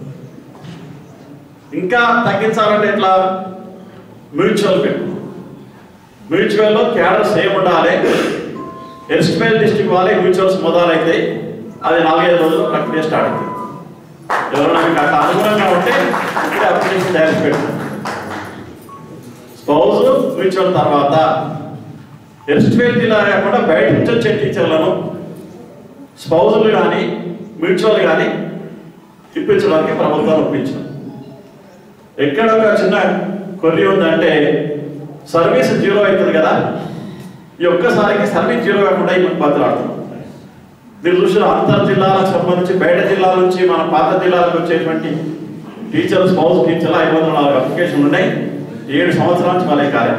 ఇంకా తగ్గించాలంటే ఎట్లా మ్యూచువల్ పెట్టు మ్యూచువల్లో క్యాడర్ సేమ్ ఉండాలి ఎస్టిమేల్ డిస్ట్రిక్ట్ వాళ్ళే మ్యూచువల్స్ మొదలైతే అది నాలుగైదు రోజులు ప్రక్రియ స్టార్ట్ అవుతుంది ఎవరైనా మీకు అట్లా అనుగుణంగా ఉంటే ఇప్పుడే అప్లికేషన్ తయారు పెట్టు స్పౌజ్ మ్యూచువల్ తర్వాత ఎస్టిమేల్ జిల్లా కాకుండా బయట నుంచి వచ్చే టీచర్లను స్పౌజులు కానీ మ్యూచువల్ కానీ ఇప్పించడానికి ప్రభుత్వం ఒప్పించాం ఎక్కడ ఒక చిన్న కొర్రీ ఉందంటే సర్వీస్ జీరో అవుతుంది కదా ఈ ఒక్కసారికి సర్వీస్ జీరో కాకుండా ఈ పద్ధతులు ఆడుతున్నాం మీరు చూసిన అంతర్ జిల్లాలకు సంబంధించి బయట జిల్లాల నుంచి మన పాత జిల్లాలకు వచ్చేటువంటి టీచర్ స్పౌస్ టీచర్లు ఐదు వందల నాలుగు అప్లికేషన్లు ఉన్నాయి ఏడు సంవత్సరాల నుంచి వాళ్ళే కాలే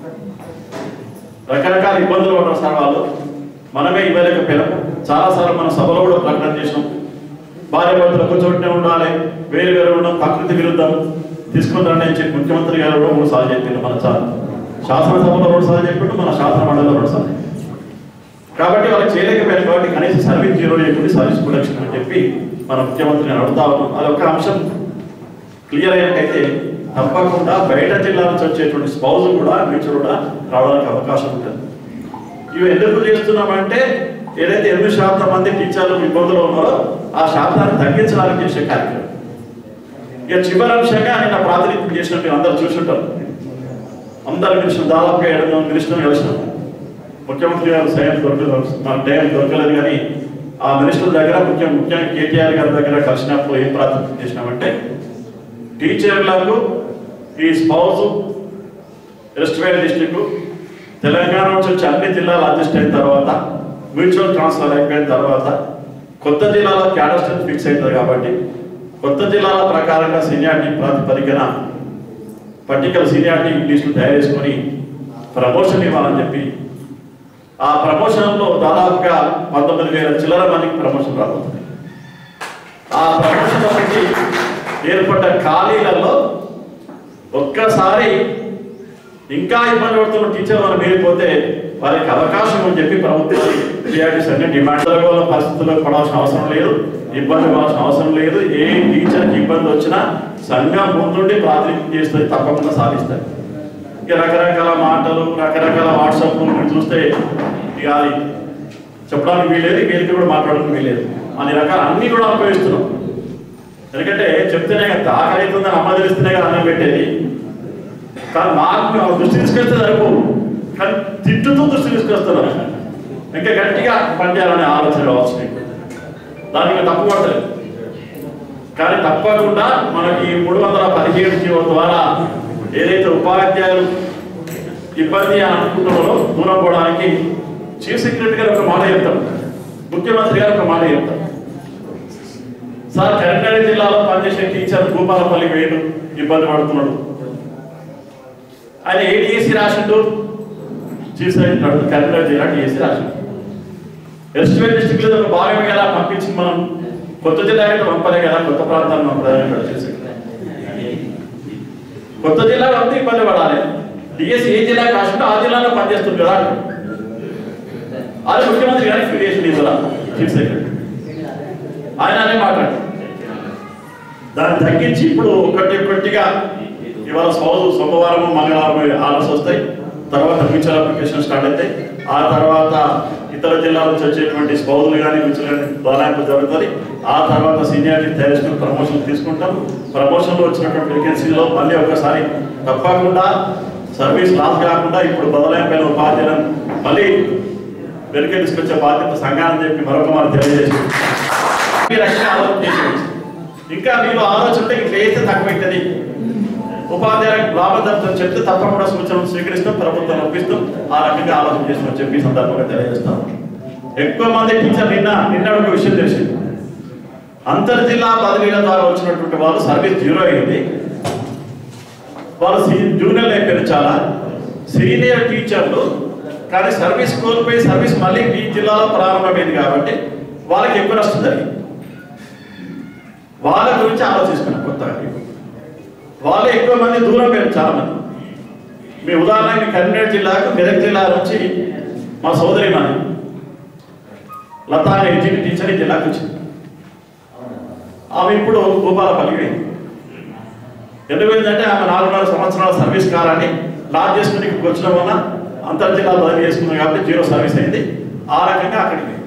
రకరకాల ఇబ్బందులు పడ్డారు సార్ వాళ్ళు మనమే ఇవ్వలేకపోయాం చాలాసార్లు మన సభలో కూడా ప్రకటన చేసినాం భార్య భర్తలు ఒక చోటనే ఉండాలి వేరు వేరు ఉండడం ప్రకృతి విరుద్ధం తీసుకుంటారని అని చెప్పి ముఖ్యమంత్రి గారు కూడా మూడు సార్లు చెప్పిండు మన చా- శాసనసభలో రెండు సార్లు చెప్పిండు మన శాసన మండలిలో రెండు సార్లు కాబట్టి వాళ్ళకి చేయలేకపోయారు కాబట్టి కనీసం సర్వీస్ జీరో చేయకుండా సర్వీస్ ప్రొడక్షన్ అని చెప్పి మన ముఖ్యమంత్రిని అడుగుతా ఉన్నాం అది ఒక అంశం క్లియర్ అయినట్టయితే తప్పకుండా బయట జిల్లా నుంచి వచ్చేటువంటి స్పౌజ్ కూడా మ్యూచువల్ కూడా రావడానికి అవకాశం ఉంటుంది ఇవి ఎందుకు చేస్తున్నామంటే ఏదైతే ఎనిమిది శాతం మంది టీచర్లు ఇబ్బందులు ఉన్నారో ఆ శాతాన్ని తగ్గించడానికి చేసే కార్యక్రమం ఇక చివరి అంశంగా నిన్న ప్రాతినిధ్యం చేసిన మీరు అందరూ చూసుంటారు అందరు మినిస్టర్ దాదాపుగా ఏడు మంది మినిస్టర్లు కలిసినాం ముఖ్యమంత్రి గారు సైన్ దొరకలేదు మన టైం దొరకలేదు కానీ ఆ మినిస్టర్ దగ్గర ముఖ్యం ముఖ్యంగా కేటీఆర్ గారి దగ్గర కలిసినప్పుడు ఏం ప్రాతినిధ్యం చేసినామంటే టీచర్లకు ఈ స్పౌస్ ఎస్టిమేట్ డిస్టిక్ తెలంగాణ నుంచి వచ్చి అన్ని జిల్లాలు అడ్జస్ట్ అయిన తర్వాత మ్యూచువల్ ట్రాన్స్ఫర్ అయిపోయిన తర్వాత కొత్త జిల్లాలో క్యాడర్ స్ట్రెంత్ ఫిక్స్ అవుతుంది కాబట్టి కొత్త జిల్లాల ప్రకారంగా సీనియారిటీ ప్రాతిపదికన పర్టికులర్ సీనియారిటీ లిస్టులు తయారు చేసుకొని ప్రమోషన్ ఇవ్వాలని చెప్పి ఆ ప్రమోషన్లో దాదాపుగా పంతొమ్మిది వేల చిల్లర మందికి ప్రమోషన్ రాబోతుంది ఆ ప్రమోషన్ నుంచి ఏర్పడ్డ ఖాళీలలో ఒక్కసారి ఇంకా ఇబ్బంది పడుతున్న టీచర్ మనం మీరిపోతే వారికి అవకాశం అని చెప్పి ప్రభుత్వం టీఆర్టీస్ అన్ని డిమాండ్ వల్ల పరిస్థితుల్లో పడాల్సిన అవసరం లేదు ఇబ్బంది పడాల్సిన అవసరం లేదు ఏ టీచర్కి ఇబ్బంది వచ్చినా సంఘం ముందుండి ప్రాతినిధ్యం చేస్తుంది తప్పకుండా సాధిస్తారు ఇక రకరకాల మాటలు రకరకాల వాట్సాప్ మీరు చూస్తే ఇక అది చెప్పడానికి వీలేదు వీళ్ళకి కూడా మాట్లాడడానికి వీలేదు అన్ని రకాల అన్ని కూడా ఉపయోగిస్తున్నాం ఎందుకంటే చెప్తేనే కదా దాఖలు అవుతుందని అమ్మ తెలిస్తేనే కదా అన్నం పెట్టేది కానీ మాకు ఆ దృష్టి తీసుకెళ్తే సరిపోవు కానీ తిట్టుతూ దృష్టి తీసుకొస్తున్నారు ఇంకా గట్టిగా పనిచేయాలనే ఆలోచన కావచ్చు మీకు దానికి తప్పు పడతలేదు కానీ తప్పకుండా మనకి మూడు వందల పదిహేడు జీవో ద్వారా ఏదైతే ఉపాధ్యాయులు ఇబ్బంది అని అనుకుంటున్నారో దూరం పోవడానికి చీఫ్ సెక్రటరీ గారు ఒక మాట చెప్తారు ముఖ్యమంత్రి గారు ఒక మాట చెప్తారు సార్ కరీంనగర్ జిల్లాలో పనిచేసే టీచర్ భూపాలపల్లి వేడు ఇబ్బంది పడుతున్నాడు ఆయన ఏ డిఎస్సి రాసిండు చీఫ్ సెక్రటరీ కరీంనగర్ జిల్లా డిఎస్సి రాసిండు ఎస్టిమేట్ డిస్ట్రిక్ట్ లో ఒక భాగం కదా పంపించి మనం కొత్త జిల్లా అయితే పంపలే కదా కొత్త ప్రాంతాన్ని మనం ప్రధానంగా చేసి కొత్త జిల్లా అంతా ఇబ్బంది పడాలి డిఎస్సి ఏ జిల్లా రాసిండో ఆ జిల్లాలో పనిచేస్తుంది కదా అది ముఖ్యమంత్రి గారికి ఫిడియేషన్ ఇవ్వాల చీఫ్ సెక్రటరీ ఆయన అనే మాట్లాడు దాన్ని తగ్గించి ఇప్పుడు ఒకటి ఒకటిగా ఇవాళ సోమ సోమవారం మంగళవారం ఆర్డర్స్ వస్తాయి తర్వాత ఫ్యూచర్ అప్లికేషన్ స్టార్ట్ అవుతాయి ఆ తర్వాత ఇతర జిల్లాల నుంచి వచ్చేటువంటి స్పౌజులు కానీ ఫ్యూచర్ కానీ బలాయింపు జరుగుతుంది ఆ తర్వాత సీనియారిటీ తయారు చేసుకుని ప్రమోషన్ తీసుకుంటాం ప్రమోషన్లో వచ్చినటువంటి వేకెన్సీలో మళ్ళీ ఒకసారి తప్పకుండా సర్వీస్ లాస్ కాకుండా ఇప్పుడు బదలాయింపైన ఉపాధ్యాయులను మళ్ళీ వెనక్కి తీసుకొచ్చే బాధ్యత సంఘాన్ని చెప్పి మరొక మాట తెలియజేసి ఈ రకంగా ఆలోచన చేసి ఇంకా మీరు ఆలోచన ఉంటే ఇట్లా వేస్తే తక్కువ అవుతుంది ఉపాధ్యాయులకు లాభదార్థం చెప్తే తప్పకుండా సూచనలు స్వీకరిస్తాం ప్రభుత్వం ఒప్పిస్తాం ఆ రకంగా ఆలోచన చేస్తామని చెప్పి ఈ సందర్భంగా తెలియజేస్తాం ఎక్కువ మంది టీచర్ నిన్న నిన్న ఒక విషయం తెలిసింది అంతర్జిల్లా బదిలీల ద్వారా వచ్చినటువంటి వాళ్ళు సర్వీస్ జీరో అయింది వాళ్ళు సీ- జూనియర్లు అయిపోయారు చాలా సీనియర్ టీచర్లు కానీ సర్వీస్ కోల్పోయి సర్వీస్ మళ్ళీ ఈ జిల్లాలో ప్రారంభమైంది కాబట్టి వాళ్ళకి ఎక్కువ నష్టం జరిగింది వాళ్ళ గురించి ఆలోచిస్తున్నాం కొత్తగా వాళ్ళు ఎక్కువ మంది దూరం పోయారు చాలా మంది మీ ఉదాహరణకి కరీంనగర్ జిల్లాకు మెదక్ జిల్లా నుంచి మా సోదరి మన లతా అనే ఎడ్జిని టీచర్ ఈ జిల్లాకు వచ్చింది ఆమె ఇప్పుడు భూపాలపల్లి పోయింది ఎందుకు పోయిందంటే ఆమె నాలుగున్నర సంవత్సరాల సర్వీస్ కాలాన్ని లాడ్ చేసుకుని ఇక్కడికి వచ్చిన వల్ల అంతర్ జిల్లా బదిలీ చేసుకున్నాం కాబట్టి జీరో సర్వీస్ అయింది ఆ రకంగా అక్కడికి పోయింది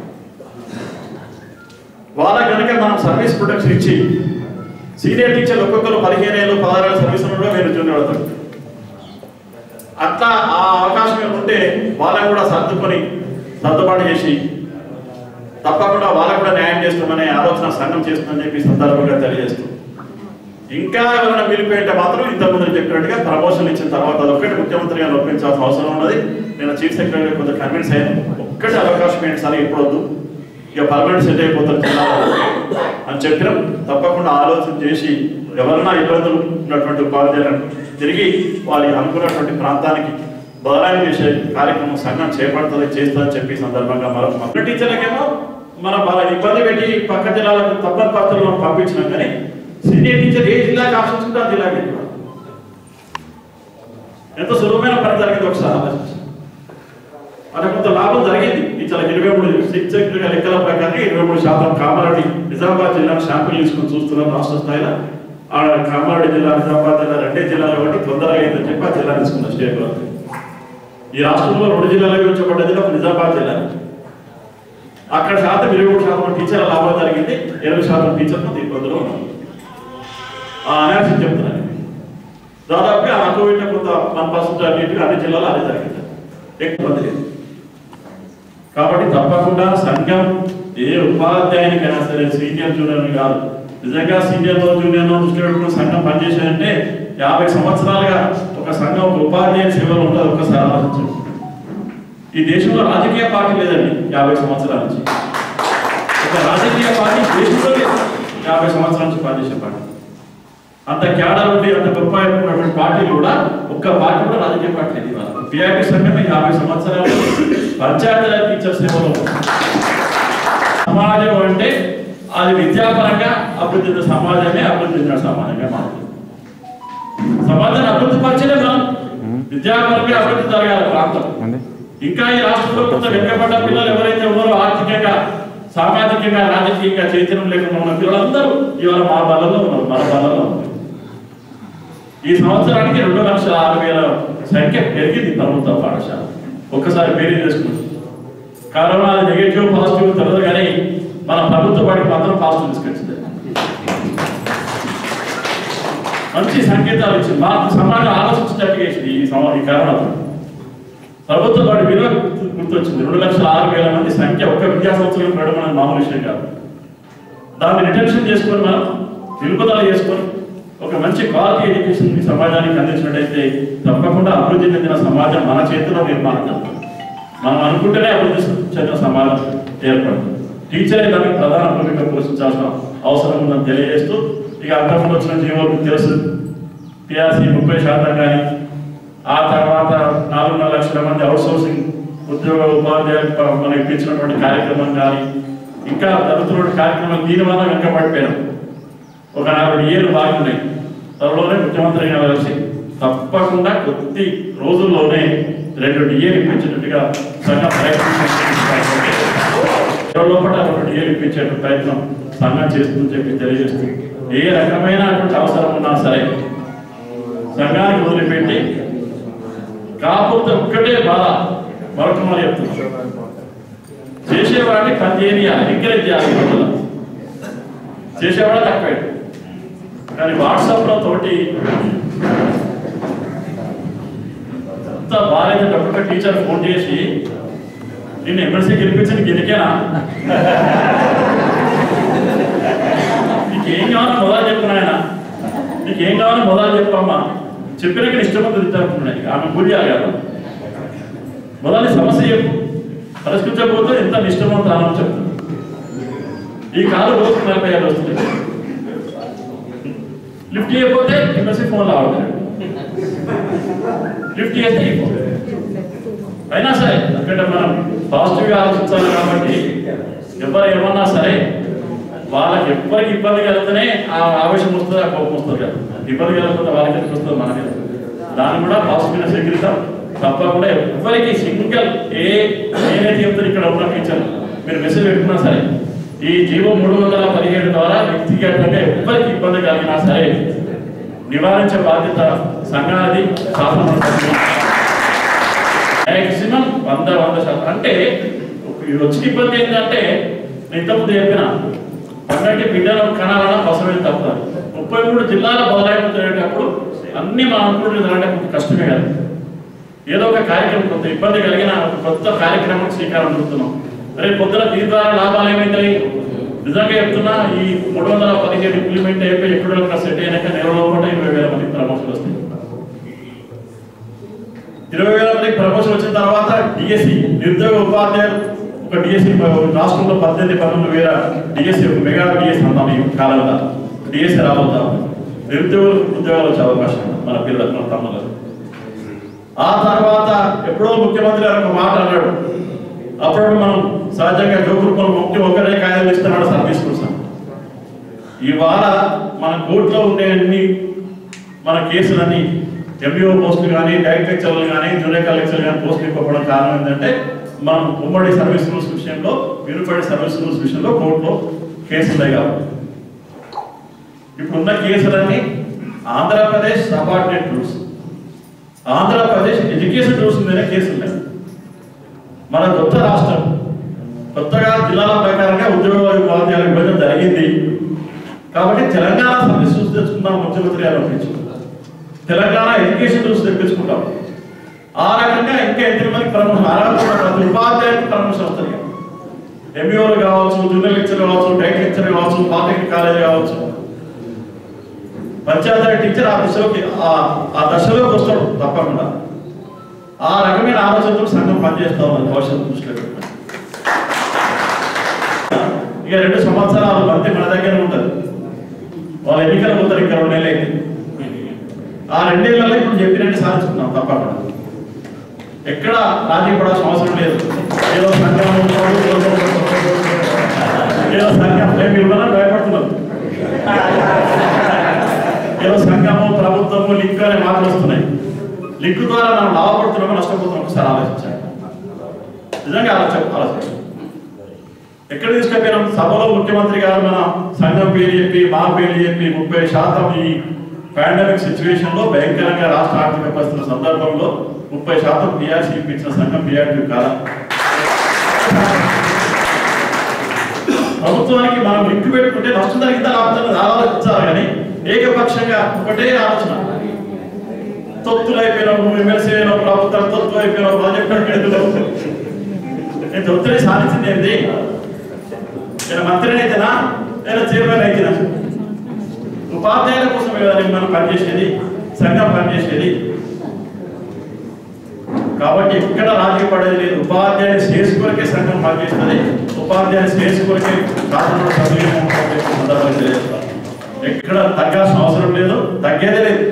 వాళ్ళకి కనుక మనం సర్వీస్ ప్రొడక్ట్స్ ఇచ్చి సీనియర్ టీచర్లు ఒక్కొక్కరు పదిహేను ఏళ్ళు పదహారు ఏళ్ళ సర్వీస్ కూడా మీరు జూనియర్ అవుతారు అట్లా ఆ అవకాశం ఏమైనా ఉంటే వాళ్ళని కూడా సర్దుకొని సర్దుబాటు చేసి తప్పకుండా వాళ్ళకు కూడా న్యాయం చేస్తామనే ఆలోచన సంఘం చేస్తుందని చెప్పి ఈ సందర్భంగా తెలియజేస్తూ ఇంకా ఎవరైనా పిలిపోయింటే మాత్రం ఇంతకుముందు చెప్పినట్టుగా ప్రమోషన్ ఇచ్చిన తర్వాత అదొక్కటి ముఖ్యమంత్రి గారు ఒప్పించాల్సిన అవసరం ఉన్నది నేను చీఫ్ సెక్రటరీ కొంచెం కన్విన్స్ అయ్యాను ఒక్కటి అవకాశం ఏంటి సార్ ఇప్పుడు వద్దు ఇక పర్మనెంట్ సెట్ అయిపోతారు జిల్లాలో అని చెప్పినాం తప్పకుండా ఆలోచన చేసి ఎవరైనా ఇబ్బందులు ఉన్నటువంటి ఉపాధ్యాయులను తిరిగి వాళ్ళకి అనుకున్నటువంటి ప్రాంతానికి బదలాయింపు చేసే కార్యక్రమం సంఘం చేపడుతుంది చేస్తుందని చెప్పి ఈ సందర్భంగా మరొక మన టీచర్లకేమో మనం వాళ్ళ ఇబ్బంది పెట్టి పక్క జిల్లాలకు తప్పని పాత్రలు పంపించినాం కానీ సీనియర్ టీచర్ ఏ జిల్లాకి ఆశించుకుంటే ఆ జిల్లాకి వెళ్ళిపోవాలి. ఎంత సులభమైన పని జరిగింది ఒకసారి ఆలోచించి అది కొంత లాభం జరిగింది ఇట్లా ఇరవై మూడు శిక్షకులుగా లెక్కల ప్రకారం ఇరవై మూడు శాతం కామారెడ్డి నిజామాబాద్ జిల్లా శాంపుల్ తీసుకుని చూస్తున్నాం రాష్ట్ర స్థాయిలో ఆ కామారెడ్డి జిల్లా నిజామాబాద్ జిల్లా రెండే జిల్లాలు కాబట్టి తొందరగా అయిందని చెప్పి ఆ జిల్లా తీసుకున్నాం స్టేట్ గవర్నమెంట్ ఈ రాష్ట్రంలో రెండు జిల్లాలకు ఉంచబడ్డ జిల్లా ఒక నిజామాబాద్ జిల్లా అక్కడ శాతం ఇరవై మూడు శాతం టీచర్ల లాభం జరిగింది ఇరవై శాతం టీచర్లు ఇబ్బందులు ఉన్నారు ఆ అనాలిసిస్ చెప్తున్నాను దాదాపుగా ఆ కోవిడ్ కొంత వన్ పర్సెంట్ అన్నింటిగా అన్ని జిల్లాలో అదే జరిగింది ఎక్కువ మంది లేదు కాబట్టి తప్పకుండా సంఘం ఏ ఉపాధ్యాయునికైనా సరే సీనియర్ జూనియర్ కాదు నిజంగా సీనియర్ జూనియర్ దృష్టి పెట్టుకున్న సంఘం పనిచేసేదంటే యాభై సంవత్సరాలుగా ఒక సంఘం ఒక ఉపాధ్యాయుని సేవలో ఉంటుంది ఒక్కసారి ఆలోచించండి ఈ దేశంలో రాజకీయ పార్టీ లేదండి యాభై సంవత్సరాల నుంచి ఒక రాజకీయ పార్టీ దేశంలో లేదు యాభై సంవత్సరాల నుంచి పనిచేసే పార్టీ అంత క్యాడర్ ఉండి అంత గొప్ప అయినటువంటి పార్టీలు కూడా ఒక్క పార్టీ కూడా రాజకీయ పార్టీ లేదు ఇవాళ పిఐపి సంఘం యాభై సంవత్సరాలు పంచాయతీరాజ్ టీచర్ సేవలో ఉంది. సమాజం అంటే అది విద్యాపరంగా అభివృద్ధి చెందిన సమాజమే అభివృద్ధి చెందిన సమాజంగా మారుతుంది సమాజాన్ని అభివృద్ధి పరిచలే మనం విద్యాపరంగా అభివృద్ధి జరగాలి ప్రాంతం ఇంకా ఈ రాష్ట్రంలో కొంత వెనుకబడ్డ పిల్లలు ఎవరైతే ఉన్నారో ఆర్థికంగా సామాజికంగా రాజకీయంగా చైతన్యం లేకుండా ఉన్న పిల్లలందరూ ఇవాళ మా బలలో ఉన్నారు మన బలలో ఉన్నారు ఈ సంవత్సరానికి రెండు లక్షల ఆరు వేల సంఖ్య పెరిగింది ప్రభుత్వ పాఠశాల ఒక్కసారి పేరు చేసుకుంటాం కరోనా నెగిటివ్ పాజిటివ్ తెలియదు కానీ మన ప్రభుత్వ బడికి మాత్రం పాజిటివ్ తీసుకొచ్చింది మంచి సంకేతాలు ఇచ్చింది మా సమాజం ఆలోచించేటట్టుగా చేసింది ఈ సమ ఈ కరోనాతో ప్రభుత్వ బడి విలువ గుర్తు- గుర్తొచ్చింది రెండు లక్షల ఆరు వేల మంది సంఖ్య ఒక్క విద్యా సంవత్సరం పెరగడం అనేది మామూలు విషయం కాదు దాన్ని రిటెన్షన్ చేసుకొని మనం నిలుపుదల చేసుకొని ఒక మంచి క్వాలిటీ ఎడ్యుకేషన్ ఈ సమాజానికి అందించినట్టయితే తప్పకుండా అభివృద్ధి చెందిన సమాజం మన చేతిలో నిర్మాణం జరుగుతుంది మనం అనుకుంటేనే అభివృద్ధి చెందిన సమాజం ఏర్పడుతుంది టీచరే దానికి ప్రధాన భూమిక పోషించాల్సిన అవసరం ఉందని తెలియజేస్తూ ఇక అంతకుముందు వచ్చిన జీవోలకు తెలుసు పిఆర్సీ ముప్పై శాతం కానీ ఆ తర్వాత నాలుగున్నర లక్షల మంది అవుట్ సోర్సింగ్ ఉద్యోగ ఉపాధ్యాయులు ప- మనకి ఇప్పించినటువంటి కార్యక్రమం కానీ ఇంకా జరుగుతున్న కార్యక్రమం దీని వల్ల వెనుకబడిపోయాం ఒక నాలుగు ఏళ్ళు బాగున్నాయి త్వరలోనే ముఖ్యమంత్రి గారు కలిసి తప్పకుండా కొద్ది రోజుల్లోనే రెండు డిఏలు ఇప్పించినట్టుగా సంఘం ప్రయత్నం చేస్తుంది. ఎవరి లోపల రెండు డిఏలు ఇప్పించే ప్రయత్నం సంఘం చేస్తుందని చెప్పి తెలియజేస్తూ ఏ రకమైనటువంటి అవసరం ఉన్నా సరే సంఘానికి వదిలిపెట్టి కాకపోతే ఒక్కటే బాధ మరొక మరి చెప్తున్నా చేసేవాడిని పని చేయనియాలి ఎంకరేజ్ చేయాలి ఈ రోజుల్లో. చేసేవాడే తక్కువే కానీ వాట్సాప్లో తోటి అంత బాగాలేదంటే ఒక్కొక్క టీచర్ ఫోన్ చేసి నిన్ను ఎమ్మెల్సీ గెలిపించని గిరికేనా నీకేం కావాలో మొదలు చెప్పు నాయన నీకేం కావాలో మొదలు చెప్పమ్మా చెప్పినాక ఇష్టపడి తిట్టాలనుకున్నాయి ఆమె పూజ కదా మొదలు సమస్య చెప్పు పరిష్కరించకపోతే ఎంత నిష్టమో తానం చెప్తుంది ఈ కాలు రోజు నలభై ఐదు వస్తుంది లిఫ్ట్ చేయకపోతే ఎమ్మెల్సీ ఫోన్లో ఆడుతున్నాడు లిఫ్ట్ చేస్తే ఈ ఫోన్ అయినా సరే ఎందుకంటే మనం పాజిటివ్గా ఆలోచించాలి కాబట్టి ఎవరు ఏమన్నా సరే వాళ్ళకి ఎవ్వరికి ఇబ్బంది కలిగితేనే ఆ ఆవేశం వస్తుంది ఆ కోపం వస్తుంది కదా ఇబ్బంది కలగకపోతే వాళ్ళకి ఎందుకు వస్తుంది మనకి దాన్ని కూడా పాజిటివ్గా స్వీకరిస్తాం తప్పకుండా ఎవరికి సింగిల్ ఏ నేనైతే చెప్తాను ఇక్కడ ఉన్న టీచర్ మీరు మెసేజ్ పెట్టుకున్నా సరే ఈ జీవో మూడు వందల పదిహేడు ద్వారా వ్యక్తిగతంగా ఎవరికి ఇబ్బంది కలిగినా సరే నివారించే బాధ్యత సంఘాది శాసనం మ్యాక్సిమం వంద వంద శాతం అంటే ఇది వచ్చిన ఇబ్బంది ఏంటంటే నేను ఇంతకుముందు చెప్పిన పండంటి బిడ్డలు కనాలన్నా అవసరమైన తప్ప ముప్పై మూడు జిల్లాల బదలాయింపు జరిగేటప్పుడు అన్ని మా అనుకుంటున్న కొంచెం కష్టమే కదా ఏదో ఒక కార్యక్రమం కొంత ఇబ్బంది కలిగిన ఒక కొత్త కార్యక్రమం శ్రీకారం చుడుతున్నాం రేపు పొద్దున దీని ద్వారా లాభాలు ఏమైతాయి నిజంగా చెప్తున్నా ఈ మూడు వందల పదిహేడు ఇంప్లిమెంట్ అయిపోయి ఎక్కడో సెట్ అయినాక నెలలో కూడా ఇరవై వేల మంది ప్రమోషన్ వస్తాయి ఇరవై వేల మందికి ప్రమోషన్ వచ్చిన తర్వాత డిఎస్సి నిరుద్యోగ ఉపాధ్యాయులు ఒక డిఎస్సి రాష్ట్రంలో పద్దెనిమిది పన్నెండు వేల డిఎస్సి ఒక మెగా డిఎస్సి అంటాం ఈ కాలంలో డిఎస్సి రాబోతా నిరుద్యోగులకు ఉద్యోగాలు వచ్చే అవకాశం ఉంది మన పిల్లలకు మన తమ్ములకు ఆ తర్వాత ఎప్పుడో ముఖ్యమంత్రి గారు ఒక మాట అన్నాడు అప్పుడు మనం సహజంగా జోగురుకులు ముఖ్య ఒకరే కాయలు ఇస్తున్నాడు సర్వీస్ కోసం ఇవాళ మన కోర్టులో ఉండే అన్ని మన కేసులన్నీ ఎంబీఓ పోస్టులు కానీ డైరెక్ట్ లెక్చర్లు కానీ జూనియర్ లెక్చర్లు కానీ పోస్టులు ఇవ్వకపోవడం కారణం ఏంటంటే మనం ఉమ్మడి సర్వీస్ రూల్స్ విషయంలో విరుపడి సర్వీస్ రూల్స్ విషయంలో కోర్టులో కేసులు ఉన్నాయి కాబట్టి ఇప్పుడున్న కేసులన్నీ Andhra Pradesh subordinate rules Andhra Pradesh education rules మీద కేసులు ఉన్నాయి మన కొత్త రాష్ట్రం కొత్తగా జిల్లాల ప్రకారంగా ఉద్యోగ ఉపాధ్యాయుల విభజన జరిగింది కాబట్టి తెలంగాణ సర్వీస్ రూల్స్ తెచ్చుకుందాం ముఖ్యమంత్రి గారు ఒప్పించు తెలంగాణ ఎడ్యుకేషన్ రూల్స్ తెప్పించుకుంటాం ఆ రకంగా ఇంకా ఎంతమంది మందికి ప్రమోషన్ అర్హత ప్రతి ఉపాధ్యాయులకు ప్రమోషన్ వస్తుంది ఎంఈఓలు కావచ్చు జూనియర్ లెక్చర్ కావచ్చు డైట్ లెక్చర్ కావచ్చు పాలిటెక్నిక్ కాలేజ్ కావచ్చు పంచాయతీ టీచర్ ఆ దశలోకి ఆ- ఆ దశలోకి వస్తాడు తప్పకుండా ఆ రకమైన ఆలోచనతో సంఘం పనిచేస్తా ఉన్నది భవిష్యత్తు దృష్టిలో పెట్టుకొని ఇక రెండు సంవత్సరాలు అంతే మన దగ్గర ఉంటుంది వాళ్ళు ఎన్నికలు పోతారు ఇంకా రెండు నెలలు అయింది ఆ రెండేళ్లలో ఇప్పుడు చెప్పినట్టు సాధించుకున్నాం తప్పకుండా ఎక్కడ రాజీ పడాల్సిన అవసరం లేదు ఏదో సంఘం ఏదో సంఘం మేము ఇవ్వాలని భయపడుతున్నాం ఏదో సంఘము ప్రభుత్వము లింక్ అనే మాటలు వస్తున్నాయి లింక్ ద్వారా మనం లాభపడుతున్నామో నష్టపోతున్నాం ఒకసారి ఆలోచించండి నిజంగా ఆలోచన ఆలోచించండి ఎక్కడ తీసుకెళ్ళినాం సభలో ముఖ్యమంత్రి గారు మన సంఘం పేరు చెప్పి మా పేరు చెప్పి ముప్పై శాతం ఈ పాండమిక్ సిచ్యువేషన్ లో భయంకరంగా రాష్ట్ర ఆర్థిక పరిస్థితుల సందర్భంలో ముప్పై శాతం పిఆర్సీ ఇప్పించిన సంఘం పిఆర్టీ కాదా ప్రభుత్వానికి మనం లింక్ పెట్టుకుంటే నష్టం జరిగిందా లాభం ఆలోచించాలి కానీ ఏకపక్షంగా ఒకటే ఆలోచన తొత్తులు అయిపోయినావు నువ్వు ఎమ్మెల్సీ అయినావు ప్రభుత్వం తొత్తు అయిపోయినావు ప్రాజెక్ట్ అడిగినావు నేను తొత్తులే సాధించింది ఏంటి నేను మంత్రిని అయితేనా నేను చైర్మన్ అయితేనా ఉపాధ్యాయుల కోసమే కదా నేను మనం పనిచేసేది సంఘం పనిచేసేది కాబట్టి ఎక్కడ రాజీ పడేది లేదు ఉపాధ్యాయుల శ్రేయస్ కొరకే సంఘం పనిచేస్తుంది ఉపాధ్యాయుల శ్రేయస్ కొరకే శాసనంలో సభ్యులు సందర్భంగా తెలియజేస్తారు ఎక్కడ తగ్గాల్సిన అవసరం లేదు తగ్గేదే లేదు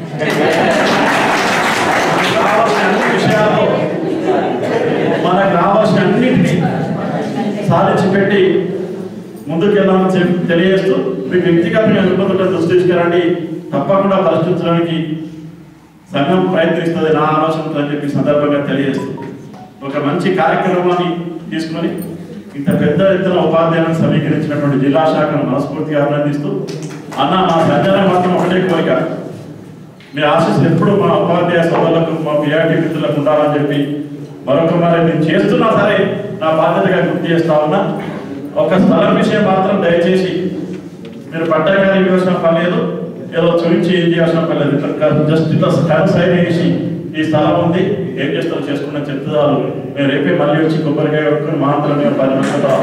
మనకు కావాల్సిన అన్ని విషయాల్లో మనకు రావాల్సిన అన్నింటినీ సాధించి పెట్టి ముందుకెళ్ళాలని చెప్పి తెలియజేస్తూ మీకు వ్యక్తిగతంగా ఇబ్బందులు దృష్టి తీసుకురండి తప్పకుండా పరిష్కరించడానికి సంఘం ప్రయత్నిస్తుంది నా ఆలోచనతో అని చెప్పి సందర్భంగా తెలియజేస్తూ ఒక మంచి కార్యక్రమాన్ని తీసుకొని ఇంత పెద్ద ఎత్తున ఉపాధ్యాయులను సమీకరించినటువంటి జిల్లా శాఖను మనస్ఫూర్తిగా అభినందిస్తూ అన్న మా సంజన మాత్రం ఒకటే కోరిక మీ ఆశీస్సులు ఎప్పుడు మా ఉపాధ్యాయ సోదరులకు మా పిఆర్టీ మిత్రులకు ఉండాలని చెప్పి మరొక మరి నేను చేస్తున్నా సరే నా బాధ్యతగా గుర్తు చేస్తా ఉన్నా ఒక స్థలం విషయం మాత్రం దయచేసి మీరు పట్టాకారి ఇవ్వాల్సిన పని లేదు ఏదో చూపించి ఏం చేయాల్సిన పని లేదు ఇట్లా జస్ట్ ఇట్లా స్టాండ్ సైన్ వేసి ఈ స్థలం ఉంది ఏం చేస్తారో చేసుకున్న చెప్తారు మేము రేపే మళ్ళీ వచ్చి కొబ్బరికాయ కొట్టుకుని మా అంతలో మేము పది నిమిషాలు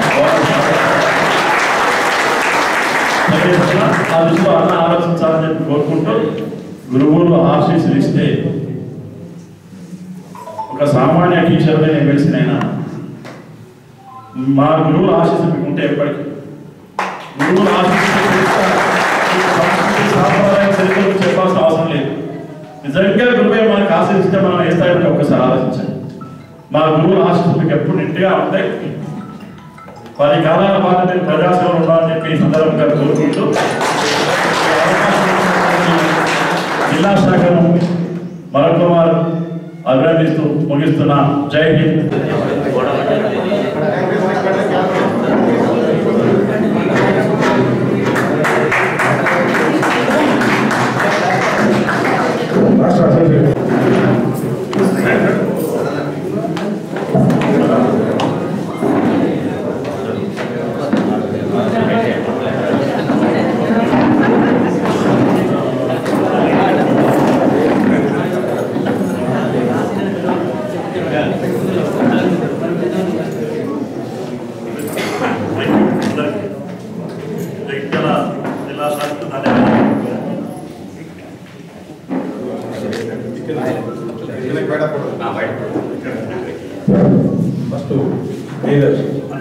తెలియజేస్తున్నా. ఆ దృష్టిలో అన్న ఆలోచించాలని చెప్పి కోరుకుంటూ గురువులు ఆశీస్సులు ఇస్తే ఒక సామాన్య టీచర్ నేను వెలిసినైనా మా గురువుల ఆశీస్సులు మీకు ఉంటే ఎప్పటికీ గురువుల ఆశీస్సులు తెలిస్తే ఈ సంస్కృతి సాంప్రదాయం చరిత్రలు చెప్పాల్సిన అవసరం లేదు నిజంగా గురువే మనకు ఆశీర్వదిస్తే మనం ఏ స్థాయి ఉంటే ఒక్కసారి ఆలోచించండి మా గురువుల ఆశీస్సులు మీకు ఎప్పుడు నిండుగా ఉంటాయి పది కాలాల పాటు నేను ప్రజాసేవలు ఉండాలని చెప్పి ఈ సందర్భంగా కోరుకుంటూ ఈ అవకాశం ఇచ్చినటువంటి జిల్లా శాఖను మరొకమారు అభినందిస్తూ ముగిస్తున్నా జై హింద్ రాష్ట్ర అసోసియేషన్ జగిత్యాల జిల్లా శాసన ధన్యవాదాలు ఫస్ట్ లీడర్స్